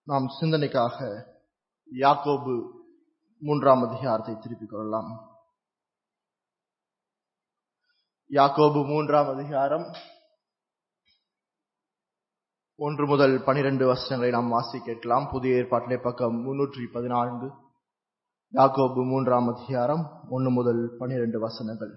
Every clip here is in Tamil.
நாம் சிந்தனைக்காக யாக்கோபு மூன்றாம் அதிகாரத்தை திருப்பிக் கொள்ளலாம் யாக்கோபு மூன்றாம் அதிகாரம் ஒன்று முதல் பனிரெண்டு வசனங்களை நாம் வாசி கேட்கலாம் புதிய ஏற்பாட்டிலே பக்கம் முன்னூற்றி பதினான்கு யாக்கோபு மூன்றாம் அதிகாரம் ஒன்று முதல் பனிரெண்டு வசனங்கள்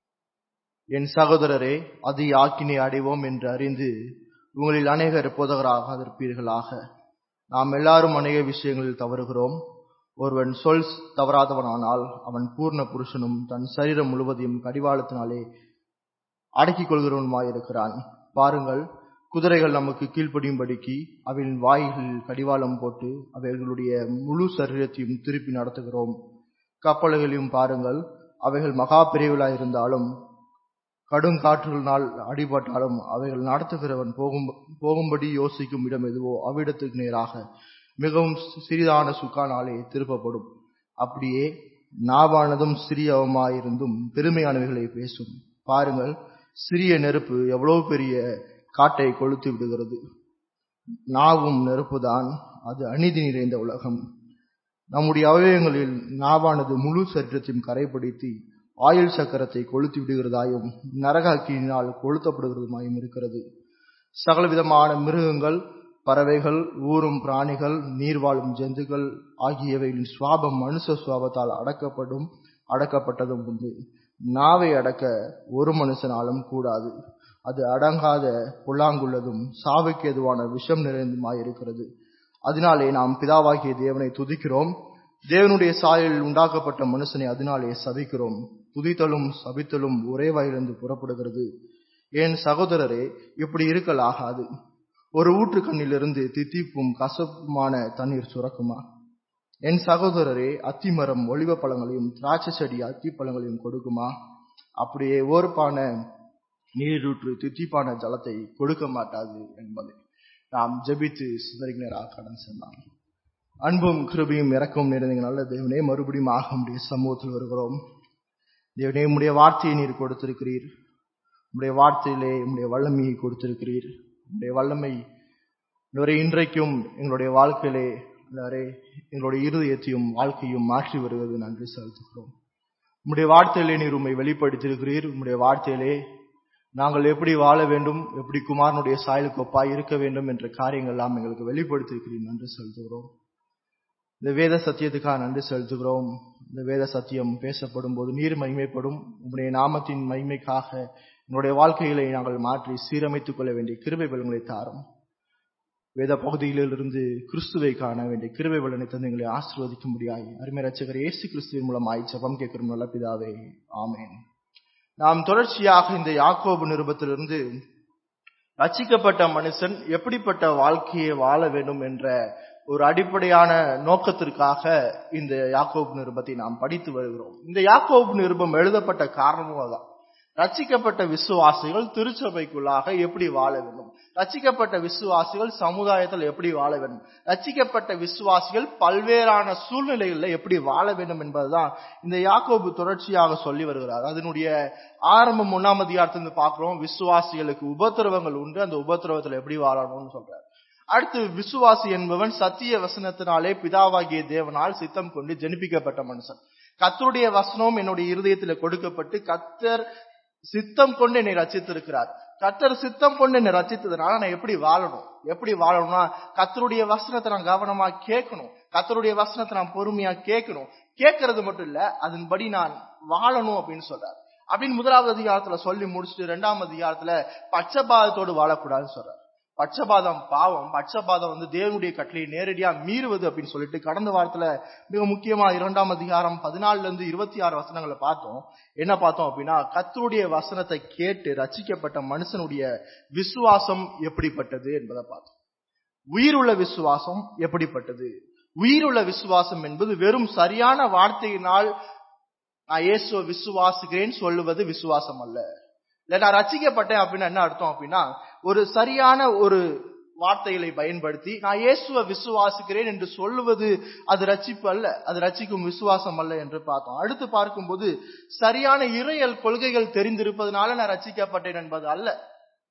என் சகோதரரே அதி ஆக்கினை அடைவோம் என்று அறிந்து உங்களில் அநேகர் போதகராக இருப்பீர்களாக நாம் எல்லாரும் அநேக விஷயங்களில் தவறுகிறோம் ஒருவன் சொல் தவறாதவனானால் அவன் பூர்ண புருஷனும் தன் சரீரம் முழுவதையும் கடிவாளத்தினாலே அடக்கிக் கொள்கிறவனுமாயிருக்கிறான் பாருங்கள் குதிரைகள் நமக்கு கீழ்ப்படியும்படிக்கு அவைகளின் வாய்களில் கடிவாளம் போட்டு அவைகளுடைய முழு சரீரத்தையும் திருப்பி நடத்துகிறோம் கப்பல்களையும் பாருங்கள் அவைகள் மகா பிரிவுகளாயிருந்தாலும் கடும் காற்றுகளினால் அடிபட்டாலும் அவைகள் நடத்துகிறவன் போகும் போகும்படி யோசிக்கும் இடம் எதுவோ அவ்விடத்துக்கு நேராக மிகவும் சிறிதான சுக்கானாலே திருப்பப்படும் அப்படியே நாவானதும் சிறியவமாயிருந்தும் பெருமையானவைகளை பேசும் பாருங்கள் சிறிய நெருப்பு எவ்வளவு பெரிய காட்டை கொளுத்து விடுகிறது நாவும் நெருப்புதான் அது அநீதி நிறைந்த உலகம் நம்முடைய அவயவங்களில் நாவானது முழு சரீரத்தையும் கரைப்படுத்தி ஆயுள் சக்கரத்தை கொளுத்தி விடுகிறதாயும் நரக அக்கினால் கொளுத்தப்படுகிறதுமாயும் இருக்கிறது சகல விதமான மிருகங்கள் பறவைகள் ஊறும் பிராணிகள் நீர் வாழும் ஜந்துக்கள் ஆகியவைகளின் சுவாபம் மனுஷ சுவாபத்தால் அடக்கப்படும் அடக்கப்பட்டதும் உண்டு நாவை அடக்க ஒரு மனுஷனாலும் கூடாது அது அடங்காத புல்லாங்குள்ளதும் சாவுக்கு எதுவான விஷம் நிறைந்துமாயிருக்கிறது அதனாலே நாம் பிதாவாகிய தேவனை துதிக்கிறோம் தேவனுடைய சாயலில் உண்டாக்கப்பட்ட மனுஷனை அதனாலே சபிக்கிறோம் துதித்தலும் சபித்தலும் ஒரே வாயிலிருந்து புறப்படுகிறது என் சகோதரரே இப்படி இருக்கலாகாது ஒரு ஊற்று கண்ணிலிருந்து தித்திப்பும் கசப்புமான தண்ணீர் சுரக்குமா என் சகோதரரே அத்திமரம் ஒளிவ பழங்களையும் திராட்சை செடி அத்தி பழங்களையும் கொடுக்குமா அப்படியே ஓர்ப்பான நீரூற்று தித்திப்பான ஜலத்தை கொடுக்க மாட்டாது என்பதை நாம் ஜபித்து சிதறிஞராக கடன் செல்லாம் அன்பும் கிருபியும் இறக்கவும் நிறைந்த நல்ல தேவனே மறுபடியும் ஆக முடிய சமூகத்தில் வருகிறோம் தேவனே உடைய வார்த்தையை நீர் கொடுத்திருக்கிறீர் உடைய வார்த்தையிலே உடைய வல்லமையை கொடுத்திருக்கிறீர் உடைய வல்லமை இன்றைக்கும் எங்களுடைய வாழ்க்கையிலே எங்களுடைய இருதயத்தையும் வாழ்க்கையும் மாற்றி வருவது நன்றி செலுத்துகிறோம் உம்முடைய வார்த்தையிலே நீர் உண்மை வெளிப்படுத்தியிருக்கிறீர் உம்முடைய வார்த்தையிலே நாங்கள் எப்படி வாழ வேண்டும் எப்படி குமாரனுடைய சாயலுக்கு ஒப்பாய் இருக்க வேண்டும் என்ற காரியங்கள் எல்லாம் எங்களுக்கு வெளிப்படுத்தியிருக்கிறீர் நன்றி செலுத்துகிறோம் இந்த வேத சத்தியத்துக்காக நன்றி செலுத்துகிறோம் இந்த வேத சத்தியம் பேசப்படும் போது நீர் மகிமைப்படும் உங்களுடைய நாமத்தின் மகிமைக்காக என்னுடைய வாழ்க்கைகளை நாங்கள் மாற்றி சீரமைத்துக் கொள்ள வேண்டிய கிருபை பலன்களை தாரும் வேத பகுதியிலிருந்து கிறிஸ்துவை காண வேண்டிய கிருபை பலனை தந்து எங்களை ஆசிர்வதிக்க முடியாது அருமை ரச்சகர் இயேசு கிறிஸ்துவின் மூலமாய் ஜபம் கேட்கிறோம் நல்ல பிதாவே ஆமேன் நாம் தொடர்ச்சியாக இந்த யாக்கோபு நிருபத்திலிருந்து ரச்சிக்கப்பட்ட மனுஷன் எப்படிப்பட்ட வாழ்க்கையை வாழ வேண்டும் என்ற ஒரு அடிப்படையான நோக்கத்திற்காக இந்த யாக்கோபு நிருபத்தை நாம் படித்து வருகிறோம் இந்த யாக்கோபு நிருபம் எழுதப்பட்ட காரணமும் அதான் ரச்சிக்கப்பட்ட விசுவாசிகள் திருச்சபைக்குள்ளாக எப்படி வாழ வேண்டும் ரச்சிக்கப்பட்ட விசுவாசிகள் சமுதாயத்தில் எப்படி வாழ வேண்டும் ரச்சிக்கப்பட்ட விசுவாசிகள் பல்வேறான சூழ்நிலைகளில் எப்படி வாழ வேண்டும் என்பதுதான் இந்த யாக்கோபு தொடர்ச்சியாக சொல்லி வருகிறார் அதனுடைய ஆரம்பம் ஒன்னாம் அதிகாரத்திலிருந்து பார்க்கிறோம் விசுவாசிகளுக்கு உபத்திரவங்கள் உண்டு அந்த உபத்திரவத்தில் எப்படி வாழணும்னு சொல்றார் அடுத்து விசுவாசி என்பவன் சத்திய வசனத்தினாலே பிதாவாகிய தேவனால் சித்தம் கொண்டு ஜனிப்பிக்கப்பட்ட மனுஷன் கத்தருடைய வசனம் என்னுடைய இருதயத்தில் கொடுக்கப்பட்டு கத்தர் சித்தம் கொண்டு என்னை ரச்சித்திருக்கிறார் கத்தர் சித்தம் கொண்டு என்னை ரச்சித்ததுனால நான் எப்படி வாழணும் எப்படி வாழணும்னா கத்தருடைய வசனத்தை நான் கவனமா கேட்கணும் கத்தருடைய வசனத்தை நான் பொறுமையா கேட்கணும் கேட்கறது மட்டும் இல்ல அதன்படி நான் வாழணும் அப்படின்னு சொல்றார் அப்படின்னு முதலாவது அதிகாரத்துல சொல்லி முடிச்சுட்டு ரெண்டாம் அதிகாரத்துல பச்சபாதத்தோடு வாழக்கூடாதுன்னு சொல்றார் பட்சபாதம் பாவம் பட்சபாதம் வந்து தேவனுடைய கட்டளையை நேரடியா மீறுவது அப்படின்னு சொல்லிட்டு கடந்த வாரத்துல மிக முக்கியமா இரண்டாம் அதிகாரம் பதினாலுல இருந்து இருபத்தி ஆறு வசனங்களை பார்த்தோம் என்ன பார்த்தோம் அப்படின்னா கத்தருடைய வசனத்தை கேட்டு ரச்சிக்கப்பட்ட மனுஷனுடைய விசுவாசம் எப்படிப்பட்டது என்பதை பார்த்தோம் உயிருள்ள விசுவாசம் எப்படிப்பட்டது உயிருள்ள விசுவாசம் என்பது வெறும் சரியான வார்த்தையினால் நான் இயேசுவை விசுவாசிக்கிறேன் சொல்லுவது விசுவாசம் அல்ல இல்ல நான் ரசிக்கப்பட்டேன் அப்படின்னா என்ன அர்த்தம் அப்படின்னா ஒரு சரியான ஒரு வார்த்தைகளை பயன்படுத்தி நான் இயேசுவை விசுவாசிக்கிறேன் என்று சொல்லுவது அது ரட்சிப்பு அல்ல அது ரட்சிக்கும் விசுவாசம் அல்ல என்று பார்த்தோம் அடுத்து பார்க்கும்போது சரியான இறையல் கொள்கைகள் தெரிந்திருப்பதனால நான் ரட்சிக்கப்பட்டேன் என்பது அல்ல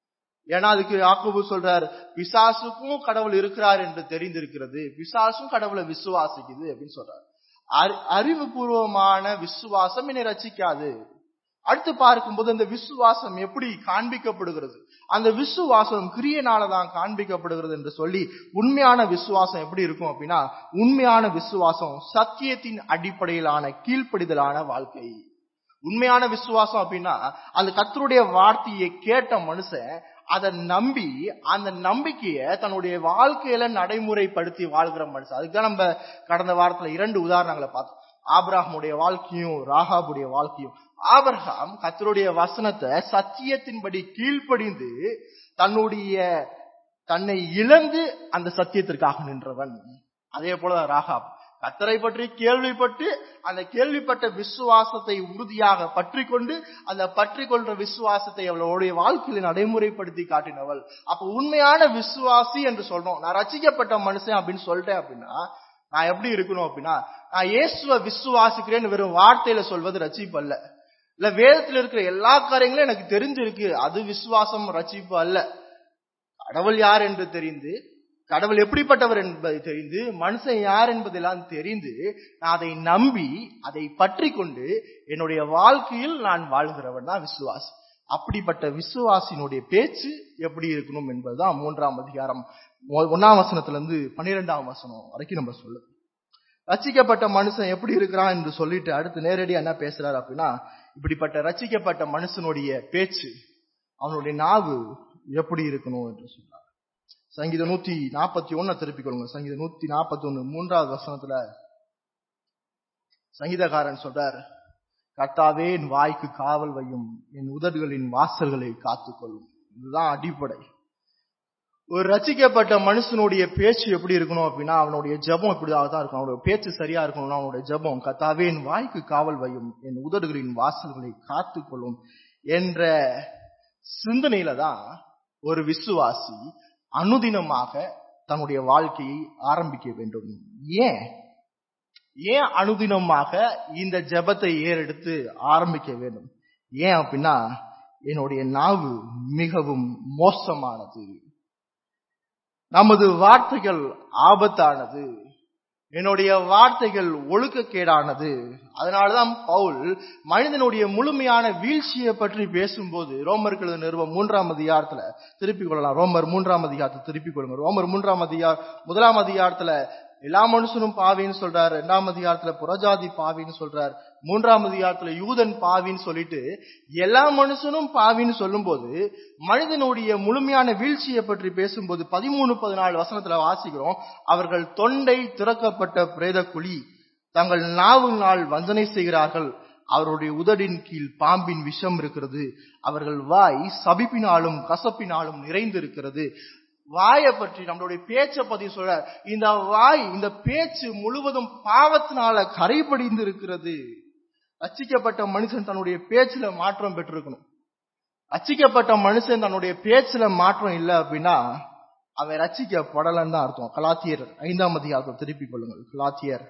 ஏன்னா அதுக்கு யாக்கோபு சொல்றார் பிசாசுக்கும் கடவுள் இருக்கிறார் என்று தெரிந்திருக்கிறது பிசாசும் கடவுளை விசுவாசிக்குது அப்படின்னு சொல்றார் அறி- அறிவுபூர்வமான விசுவாசம் என்னை ரச்சிக்காது அடுத்து பார்க்கும்போது அந்த விசுவாசம் எப்படி காண்பிக்கப்படுகிறது அந்த விசுவாசம் கிரியனாலதான் காண்பிக்கப்படுகிறது என்று சொல்லி உண்மையான விசுவாசம் எப்படி இருக்கும் அப்படின்னா உண்மையான விசுவாசம் சத்தியத்தின் அடிப்படையிலான கீழ்ப்படிதலான வாழ்க்கை உண்மையான விசுவாசம் அப்படின்னா அந்த கத்தருடைய வார்த்தையை கேட்ட மனுஷன் அதை நம்பி அந்த நம்பிக்கையை தன்னுடைய வாழ்க்கையில நடைமுறைப்படுத்தி வாழ்கிற மனுஷன் அதுக்கு தான் நம்ம கடந்த வாரத்துல இரண்டு உதாரணங்களை பார்த்தோம் ஆபிரகாமுடைய வாழ்க்கையும் ராகாபுடைய வாழ்க்கையும் ஆபிரகாம் கத்தருடைய வசனத்தை சத்தியத்தின்படி கீழ்ப்படிந்து தன்னுடைய தன்னை இழந்து அந்த சத்தியத்திற்காக நின்றவன் அதே போல ராகாப் கத்தரை பற்றி கேள்விப்பட்டு அந்த கேள்விப்பட்ட விசுவாசத்தை உறுதியாக பற்றி கொண்டு அந்த பற்றி கொள்ற விசுவாசத்தை அவளுடைய வாழ்க்கையில நடைமுறைப்படுத்தி காட்டினவள் அப்ப உண்மையான விசுவாசி என்று சொல்றோம் நான் ரசிக்கப்பட்ட மனுஷன் அப்படின்னு சொல்லிட்டேன் அப்படின்னா நான் எப்படி இருக்கணும் அப்படின்னா நான் இயேசுவை விசுவாசிக்கிறேன்னு வெறும் வார்த்தையில சொல்வது ரட்சிப்பு அல்ல இல்ல வேதத்துல இருக்கிற எல்லா காரியங்களும் எனக்கு தெரிஞ்சிருக்கு அது விசுவாசம் ரட்சிப்பு அல்ல கடவுள் யார் என்று தெரிந்து கடவுள் எப்படிப்பட்டவர் என்பதை தெரிந்து மனுஷன் யார் என்பதெல்லாம் தெரிந்து நான் அதை நம்பி அதை பற்றி கொண்டு என்னுடைய வாழ்க்கையில் நான் வாழ்கிறவன் தான் விசுவாசி அப்படிப்பட்ட விசுவாசினுடைய பேச்சு எப்படி இருக்கணும் என்பதுதான் மூன்றாம் அதிகாரம் ஒ- ஒண்ணாம் வசனத்துல இருந்து பன்னிரெண்டாம் வசனம் வரைக்கும் நம்ம சொல்லுது ரச்சிக்கப்பட்ட மனுஷன் எப்படி இருக்கிறான் என்று சொல்லிட்டு அடுத்து நேரடியா என்ன பேசுறாரு அப்படின்னா இப்படிப்பட்ட ரச்சிக்கப்பட்ட மனுஷனுடைய பேச்சு அவனுடைய நாவு எப்படி இருக்கணும் என்று சொல்றார் சங்கீதம் நூத்தி நாற்பத்தி ஒண்ண திருப்பிக் கொள்ளுங்க சங்கீதம் நூத்தி நாற்பத்தி ஒண்ணு மூன்றாவது வசனத்துல சங்கீதக்காரன் சொல்றார் கர்த்தாவே என் வாய்க்கு காவல் வையும் என் உதடுகளின் வாசல்களை காத்துக்கொள்ளும் இதுதான் அடிப்படை ஒரு ரசிக்கப்பட்ட மனுஷனுடைய பேச்சு எப்படி இருக்கணும் அப்படின்னா அவனுடைய ஜெபம் இப்படிதான் தான் இருக்கும் அவனுடைய பேச்சு சரியா இருக்கணும்னா அவனுடைய ஜெபம் கத்தாவே என் வாய்க்கு காவல் வையும் என் உதடுகளின் வாசல்களை காத்துக்கொள்ளும் என்ற சிந்தனையில தான் ஒரு விசுவாசி அனுதினமாக தன்னுடைய வாழ்க்கையை ஆரம்பிக்க வேண்டும் ஏன் ஏன் அனுதினமாக இந்த ஜெபத்தை ஏறெடுத்து ஆரம்பிக்க வேண்டும் ஏன் அப்படின்னா என்னுடைய நாவு மிகவும் மோசமானது நமது வார்த்தைகள் ஆபத்தானது என்னுடைய வார்த்தைகள் ஒழுக்கக்கேடானது அதனாலதான் பவுல் மனிதனுடைய முழுமையான வீழ்ச்சியை பற்றி பேசும்போது ரோமர்கள் நிறுவம் மூன்றாம் அதிகாரத்துல திருப்பிக் கொள்ளலாம் ரோமர் மூன்றாம் அதிகாரத்தை திருப்பிக் கொள்ளுங்க ரோமர் மூன்றாம் அதிகார முதலாம் அதிகாரத்துல எல்லா மனுஷனும் பாவின்னு சொல்றார் இரண்டாம் அதிகாரத்துல புறஜாதி பாவின்னு சொல்றார் மூன்றாம் அதிகாரத்துல யூதன் பாவின்னு சொல்லிட்டு எல்லா மனுஷனும் பாவின்னு சொல்லும்போது மனிதனுடைய முழுமையான வீழ்ச்சியை பற்றி பேசும்போது பதிமூணு பதினாலு வசனத்துல வாசிக்கிறோம் அவர்கள் தொண்டை திறக்கப்பட்ட பிரேத குழி தங்கள் நாவினால் வஞ்சனை செய்கிறார்கள் அவருடைய உதடின் கீழ் பாம்பின் விஷம் இருக்கிறது அவர்கள் வாய் சபிப்பினாலும் கசப்பினாலும் நிறைந்திருக்கிறது வாயை பற்றி நம்மளுடைய பேச்சை பத்தி சொல்ற இந்த வாய் இந்த பேச்சு முழுவதும் பாவத்தினால கரைபடிந்து இருக்கிறது ரச்சிக்கப்பட்ட மனுஷன் தன்னுடைய பேச்சுல மாற்றம் பெற்றிருக்கணும் ரச்சிக்கப்பட்ட மனுஷன் தன்னுடைய பேச்சுல மாற்றம் இல்லை அப்படின்னா அவன் ரச்சிக்கப்படலன்னு தான் அர்த்தம் கலாத்தியர் ஐந்தாம் அதிகாரத்தை திருப்பிக் கொள்ளுங்கள் கலாத்தியர்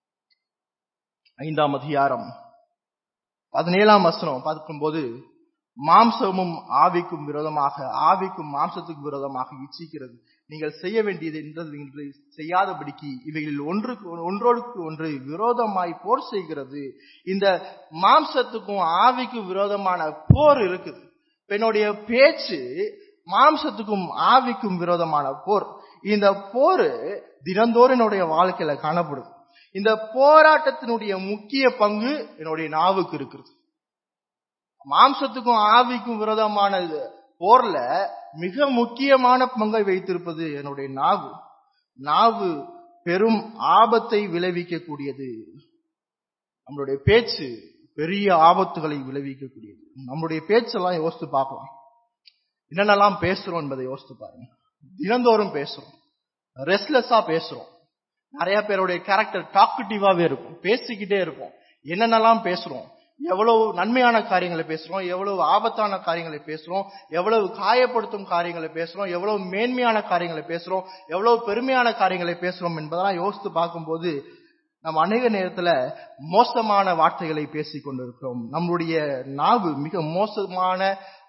ஐந்தாம் அதிகாரம் பதினேழாம் வசனம் பார்க்கும்போது மாம்சமும் ஆவிக்கும் விரோதமாக ஆவிக்கும் மாம்சத்துக்கு விரோதமாக இச்சிக்கிறது நீங்கள் செய்ய வேண்டியது என்றது என்று செய்யாதபடிக்கு இவைகளில் ஒன்றுக்கு ஒன்றோடுக்கு ஒன்று விரோதமாய் போர் செய்கிறது இந்த மாம்சத்துக்கும் ஆவிக்கும் விரோதமான போர் இருக்குது இப்ப என்னுடைய பேச்சு மாம்சத்துக்கும் ஆவிக்கும் விரோதமான போர் இந்த போர் தினந்தோறும் என்னுடைய வாழ்க்கையில காணப்படுது இந்த போராட்டத்தினுடைய முக்கிய பங்கு என்னுடைய நாவுக்கு இருக்கிறது மாம்சத்துக்கும் ஆவிக்கும் விரோதமான போர்ல மிக முக்கியமான பங்கை வைத்திருப்பது என்னுடைய நாவு நாவு பெரும் ஆபத்தை விளைவிக்கக்கூடியது நம்மளுடைய பேச்சு பெரிய ஆபத்துகளை விளைவிக்கக்கூடியது நம்மளுடைய பேச்செல்லாம் யோசித்து பார்க்கலாம் என்னென்னலாம் பேசுறோம் என்பதை யோசித்து பாருங்க தினந்தோறும் பேசுறோம் ரெஸ்ட்லெஸ்ஸா பேசுறோம் நிறைய பேருடைய கேரக்டர் டாக்குட்டிவாவே இருக்கும் பேசிக்கிட்டே இருக்கும் என்னென்னலாம் பேசுறோம் எவ்வளவு நன்மையான காரியங்களை பேசுறோம் எவ்வளவு ஆபத்தான காரியங்களை பேசுறோம் எவ்வளவு காயப்படுத்தும் காரியங்களை பேசுறோம் எவ்வளவு மேன்மையான காரியங்களை பேசுறோம் எவ்வளவு பெருமையான காரியங்களை பேசுறோம் என்பதெல்லாம் யோசித்து பார்க்கும்போது நம்ம அநேக நேரத்துல மோசமான வார்த்தைகளை பேசிக் கொண்டிருக்கிறோம் நம்மளுடைய நாவு மிக மோசமான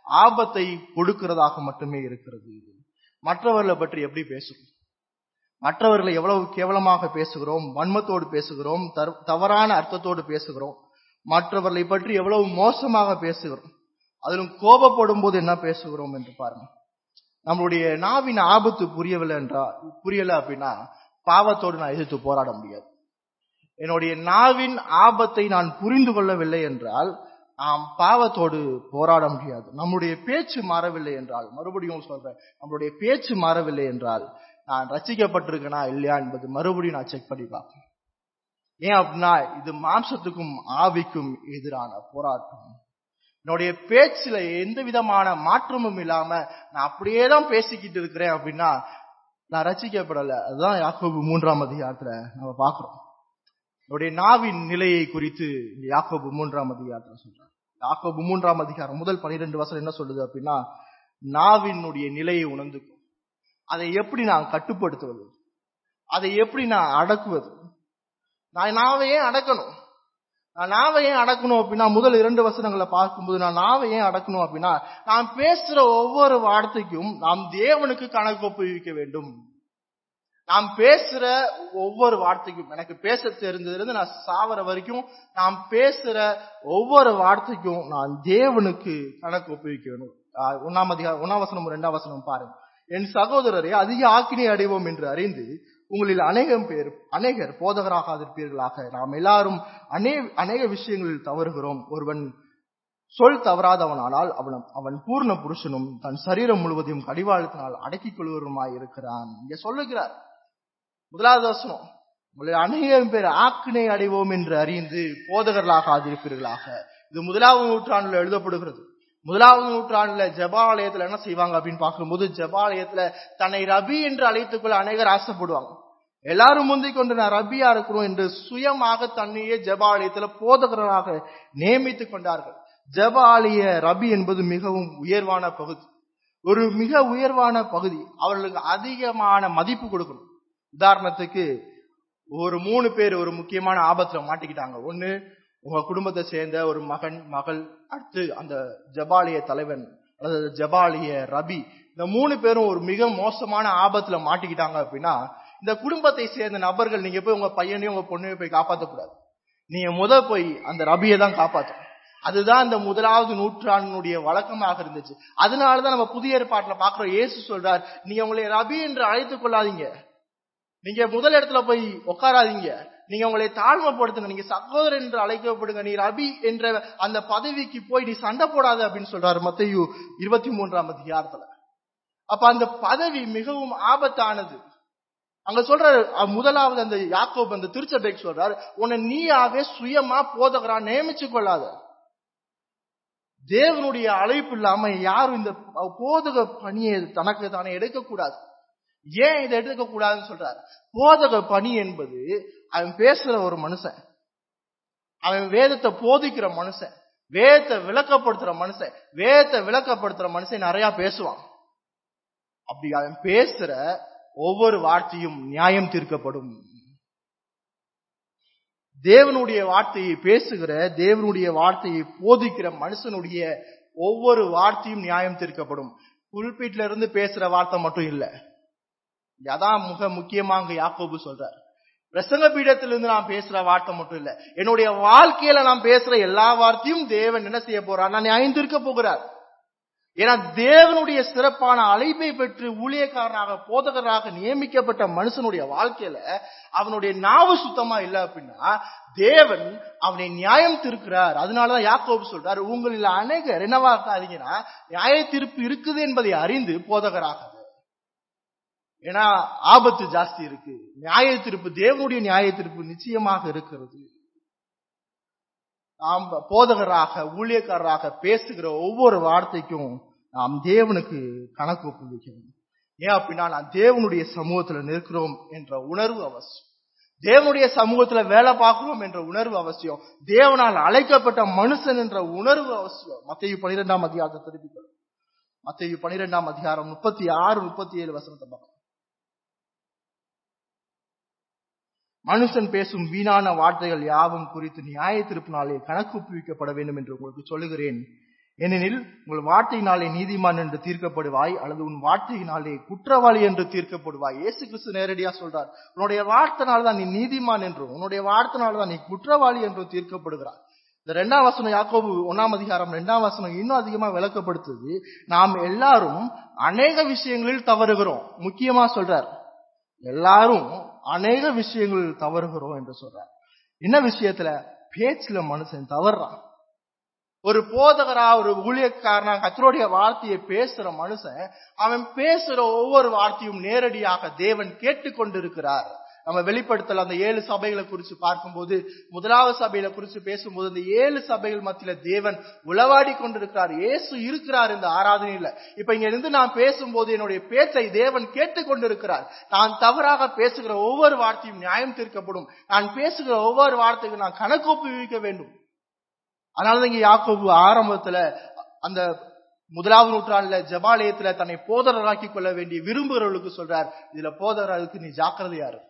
ஆபத்தை கொடுக்கிறதாக மட்டுமே இருக்கிறது மற்றவர்களை பற்றி எப்படி பேசுகிறோம் மற்றவர்களை எவ்வளவு கேவலமாக பேசுகிறோம் வன்மத்தோடு பேசுகிறோம் தர்- தவறான அர்த்தத்தோடு பேசுகிறோம் மற்றவர்களை பற்றி எவ்வளவு மோசமாக பேசுகிறோம் அதிலும் கோபப்படும் போது என்ன பேசுகிறோம் என்று பாருங்க நம்மளுடைய நாவின் ஆபத்து புரியவில்லை என்றா புரியல அப்படின்னா பாவத்தோடு நான் எதிர்த்து போராட முடியாது என்னுடைய நாவின் ஆபத்தை நான் புரிந்து கொள்ளவில்லை என்றால் நாம் பாவத்தோடு போராட முடியாது நம்முடைய பேச்சு மாறவில்லை என்றால் மறுபடியும் சொல்றேன் நம்மளுடைய பேச்சு மாறவில்லை என்றால் நான் ரசிக்கப்பட்டிருக்கேனா இல்லையா என்பது மறுபடியும் நான் செக் பண்ணி பார்ப்பேன் ஏன் அப்படின்னா இது மாம்சத்துக்கும் ஆவிக்கும் எதிரான போராட்டம் என்னுடைய பேச்சுல எந்த விதமான மாற்றமும் இல்லாம நான் அப்படியே தான் பேசிக்கிட்டு இருக்கிறேன் அப்படின்னா நான் ரசிக்கப்படல அதுதான் யாக்கோபு மூன்றாம் அதிகாரத்துல நம்ம பார்க்கிறோம் என்னுடைய நாவின் நிலையை குறித்து இந்த யாக்கோபு மூன்றாம் அதிகாரத்துல சொல்றார் யாக்கோபு மூன்றாம் அதிகாரம் முதல் பனிரெண்டு வசனம் என்ன சொல்லுது அப்படின்னா நாவினுடைய நிலையை உணர்ந்துக்கும் அதை எப்படி நான் கட்டுப்படுத்துவது அதை எப்படி நான் அடக்குவது நான் நாவை ஏன் அடக்கணும் நான் நாவை ஏன் அடக்கணும் அப்படின்னா முதல் இரண்டு வசனங்களை பார்க்கும்போது நான் நாவை ஏன் அடக்கணும் அப்படின்னா நான் பேசுற ஒவ்வொரு வார்த்தைக்கும் நாம் தேவனுக்கு கணக்கு ஒப்புவிக்க வேண்டும் நாம் பேசுற ஒவ்வொரு வார்த்தைக்கும் எனக்கு பேச தெரிஞ்சதுலேருந்து நான் சாவர வரைக்கும் நாம் பேசுற ஒவ்வொரு வார்த்தைக்கும் நான் தேவனுக்கு கணக்கு ஒப்புவிக்க வேணும் ஆஹ் ஒண்ணாம் அதிகாரம் ஒன்னாம் வசனம் ரெண்டாம் வசனம் பாருங்க என் சகோதரரை அதிக ஆக்கினை அடைவோம் என்று அறிந்து உங்களில் அநேகம் பேர் அநேகர் போதகராகாதிருப்பீர்களாக நாம் எல்லாரும் அநே அநேக விஷயங்களில் தவறுகிறோம் ஒருவன் சொல் தவறாதவனானால் அவன் அவன் பூர்ண புருஷனும் தன் சரீரம் முழுவதையும் கடிவாளத்தினால் அடக்கிக் கொள்வருமாய் இருக்கிறான் இங்க சொல்லுகிறார் முதலாவது வசனம் உங்களை அநேகம் பேர் ஆக்கினை அடைவோம் என்று அறிந்து போதகர்களாக ஆதிருப்பீர்களாக இது முதலாவது நூற்றாண்டுல எழுதப்படுகிறது முதலாவது நூற்றாண்டுல ஜபாலயத்துல என்ன செய்வாங்க அப்படின்னு பார்க்கும்போது ஜபாலயத்துல தன்னை ரபி என்று அழைத்துக் கொள்ள அநேகர் ஆசைப்படுவாங்க எல்லாரும் முந்திக் கொண்டு நான் ரபியா இருக்கிறோம் என்று சுயமாக தன்னையே ஜபாலயத்துல போதகராக நியமித்துக் கொண்டார்கள் ஜபாலய ரபி என்பது மிகவும் உயர்வான பகுதி ஒரு மிக உயர்வான பகுதி அவர்களுக்கு அதிகமான மதிப்பு கொடுக்கணும் உதாரணத்துக்கு ஒரு மூணு பேர் ஒரு முக்கியமான ஆபத்துல மாட்டிக்கிட்டாங்க ஒண்ணு உங்க குடும்பத்தை சேர்ந்த ஒரு மகன் மகள் அடுத்து அந்த ஜபாலிய தலைவன் அதாவது ஜபாலிய ரபி இந்த மூணு பேரும் ஒரு மிக மோசமான ஆபத்துல மாட்டிக்கிட்டாங்க அப்படின்னா இந்த குடும்பத்தை சேர்ந்த நபர்கள் நீங்க போய் உங்க பையனையும் உங்க பொண்ணையும் போய் காப்பாற்றக்கூடாது நீங்க முத போய் அந்த ரபியை தான் காப்பாற்றணும் அதுதான் இந்த முதலாவது நூற்றாண்டினுடைய வழக்கமாக இருந்துச்சு அதனாலதான் நம்ம புதிய ஏற்பாட்டுல பாக்குறோம் இயேசு சொல்றார் நீங்க உங்களை ரபி என்று அழைத்துக் கொள்ளாதீங்க நீங்க முதல் இடத்துல போய் உட்காராதீங்க நீங்க உங்களை தாழ்மைப்படுத்துங்க நீங்க சகோதரன் என்று அழைக்கப்படுங்க நீ ரபி என்ற அந்த பதவிக்கு போய் நீ சண்டை போடாத அப்படின்னு சொல்றாரு மத்தையு இருபத்தி மூன்றாம் அதிகாரத்துல அப்ப அந்த பதவி மிகவும் ஆபத்தானது அங்க சொல்ற முதலாவது அந்த யாக்கோப் அந்த திருச்சபைக்கு சொல்றாரு உன்னை நீயாவே சுயமா போதகரா நியமிச்சு கொள்ளாத தேவனுடைய அழைப்பு இல்லாம யாரும் இந்த போதக பணியை தனக்கு தானே எடுக்கக்கூடாது ஏன் இதை எடுக்க கூடாதுன்னு சொல்றாரு போதக பணி என்பது அவன் பேசுற ஒரு மனுஷன் அவன் வேதத்தை போதிக்கிற மனுஷன் வேதத்தை விளக்கப்படுத்துற மனுஷன் வேதத்தை விளக்கப்படுத்துற மனுஷன் நிறைய பேசுவான் அப்படி அவன் பேசுற ஒவ்வொரு வார்த்தையும் நியாயம் தீர்க்கப்படும் தேவனுடைய வார்த்தையை பேசுகிற தேவனுடைய வார்த்தையை போதிக்கிற மனுஷனுடைய ஒவ்வொரு வார்த்தையும் நியாயம் தீர்க்கப்படும் புல்பீட்ல இருந்து பேசுற வார்த்தை மட்டும் இல்ல அதான் மிக முக்கியமாக யாக்கோபு சொல்றார் பிரசங்க பீடத்திலிருந்து நான் பேசுற வார்த்தை மட்டும் இல்ல என்னுடைய வாழ்க்கையில நான் பேசுற எல்லா வார்த்தையும் தேவன் என்ன செய்ய போறார் நான் நியாயம் தீர்க்க போகிறார் ஏன்னா தேவனுடைய சிறப்பான அழைப்பை பெற்று ஊழியக்காரனாக போதகராக நியமிக்கப்பட்ட மனுஷனுடைய வாழ்க்கையில அவனுடைய நாவு சுத்தமா இல்ல அப்படின்னா தேவன் அவனை நியாயம் திருக்கிறார் அதனாலதான் யாக்கோபு சொல்றாரு உங்களில் அநேகர் என்னவா இருக்காதீங்கன்னா நியாய தீர்ப்பு இருக்குது என்பதை அறிந்து போதகராக ஏன்னா ஆபத்து ஜாஸ்தி இருக்கு நியாய தீர்ப்பு தேவனுடைய நியாய தீர்ப்பு நிச்சயமாக இருக்கிறது நாம் போதகராக ஊழியக்காரராக பேசுகிற ஒவ்வொரு வார்த்தைக்கும் நாம் தேவனுக்கு கணக்கு ஒப்புவிக்கணும் ஏன் அப்படின்னா நான் தேவனுடைய சமூகத்துல நிற்கிறோம் என்ற உணர்வு அவசியம் தேவனுடைய சமூகத்துல வேலை பார்க்கிறோம் என்ற உணர்வு அவசியம் தேவனால் அழைக்கப்பட்ட மனுஷன் என்ற உணர்வு அவசியம் மத்திய பனிரெண்டாம் அதிகாரத்தை திருப்பிக்கணும் மத்திய பனிரெண்டாம் அதிகாரம் முப்பத்தி ஆறு முப்பத்தி ஏழு வசனத்தை பார்க்கலாம் மனுஷன் பேசும் வீணான வார்த்தைகள் யாவும் குறித்து நியாய திருப்பு நாளில் கணக்கு ஒப்புவிக்கப்பட வேண்டும் என்று உங்களுக்கு சொல்லுகிறேன் ஏனெனில் உங்கள் வார்த்தையினாலே நீதிமான் என்று தீர்க்கப்படுவாய் அல்லது உன் வார்த்தையினாலே குற்றவாளி என்று தீர்க்கப்படுவாய் இயேசு கிறிஸ்து நேரடியா சொல்றார் உன்னுடைய வார்த்தைனால தான் நீ நீதிமான் என்றும் உன்னுடைய வார்த்தைனால தான் நீ குற்றவாளி என்றும் தீர்க்கப்படுகிறார் இந்த ரெண்டாம் வசனம் யாக்கோபு ஒன்னாம் அதிகாரம் ரெண்டாம் வசனம் இன்னும் அதிகமா விளக்கப்படுத்துது நாம் எல்லாரும் அநேக விஷயங்களில் தவறுகிறோம் முக்கியமா சொல்றார் எல்லாரும் அநேக விஷயங்களில் தவறுகிறோம் என்று சொல்றார் என்ன விஷயத்துல பேச்சுல மனுஷன் தவறான் ஒரு போதகரா ஒரு ஊழியக்காரனா கத்தருடைய வார்த்தையை பேசுற மனுஷன் அவன் பேசுற ஒவ்வொரு வார்த்தையும் நேரடியாக தேவன் கேட்டுக்கொண்டிருக்கிறார் நம்ம வெளிப்படுத்தல அந்த ஏழு சபைகளை குறித்து பார்க்கும்போது முதலாவது சபையில குறித்து பேசும்போது இந்த ஏழு சபைகள் மத்தியில தேவன் உளவாடி கொண்டிருக்கிறார் இயேசு இருக்கிறார் இந்த ஆராதனையில இப்ப இங்க இருந்து நான் பேசும்போது என்னுடைய பேச்சை தேவன் கேட்டுக்கொண்டிருக்கிறார் நான் தவறாக பேசுகிற ஒவ்வொரு வார்த்தையும் நியாயம் தீர்க்கப்படும் நான் பேசுகிற ஒவ்வொரு வார்த்தைக்கும் நான் கணக்கு ஒப்புவிக்க வேண்டும் அதனாலதான் இங்க யாக்கோபு ஆரம்பத்துல அந்த முதலாவது நூற்றாண்டுல ஜபாலயத்துல தன்னை போதரராக்கி கொள்ள வேண்டிய விரும்புகிறவர்களுக்கு சொல்றார் இதுல போதரருக்கு நீ ஜாக்கிரதையா இரு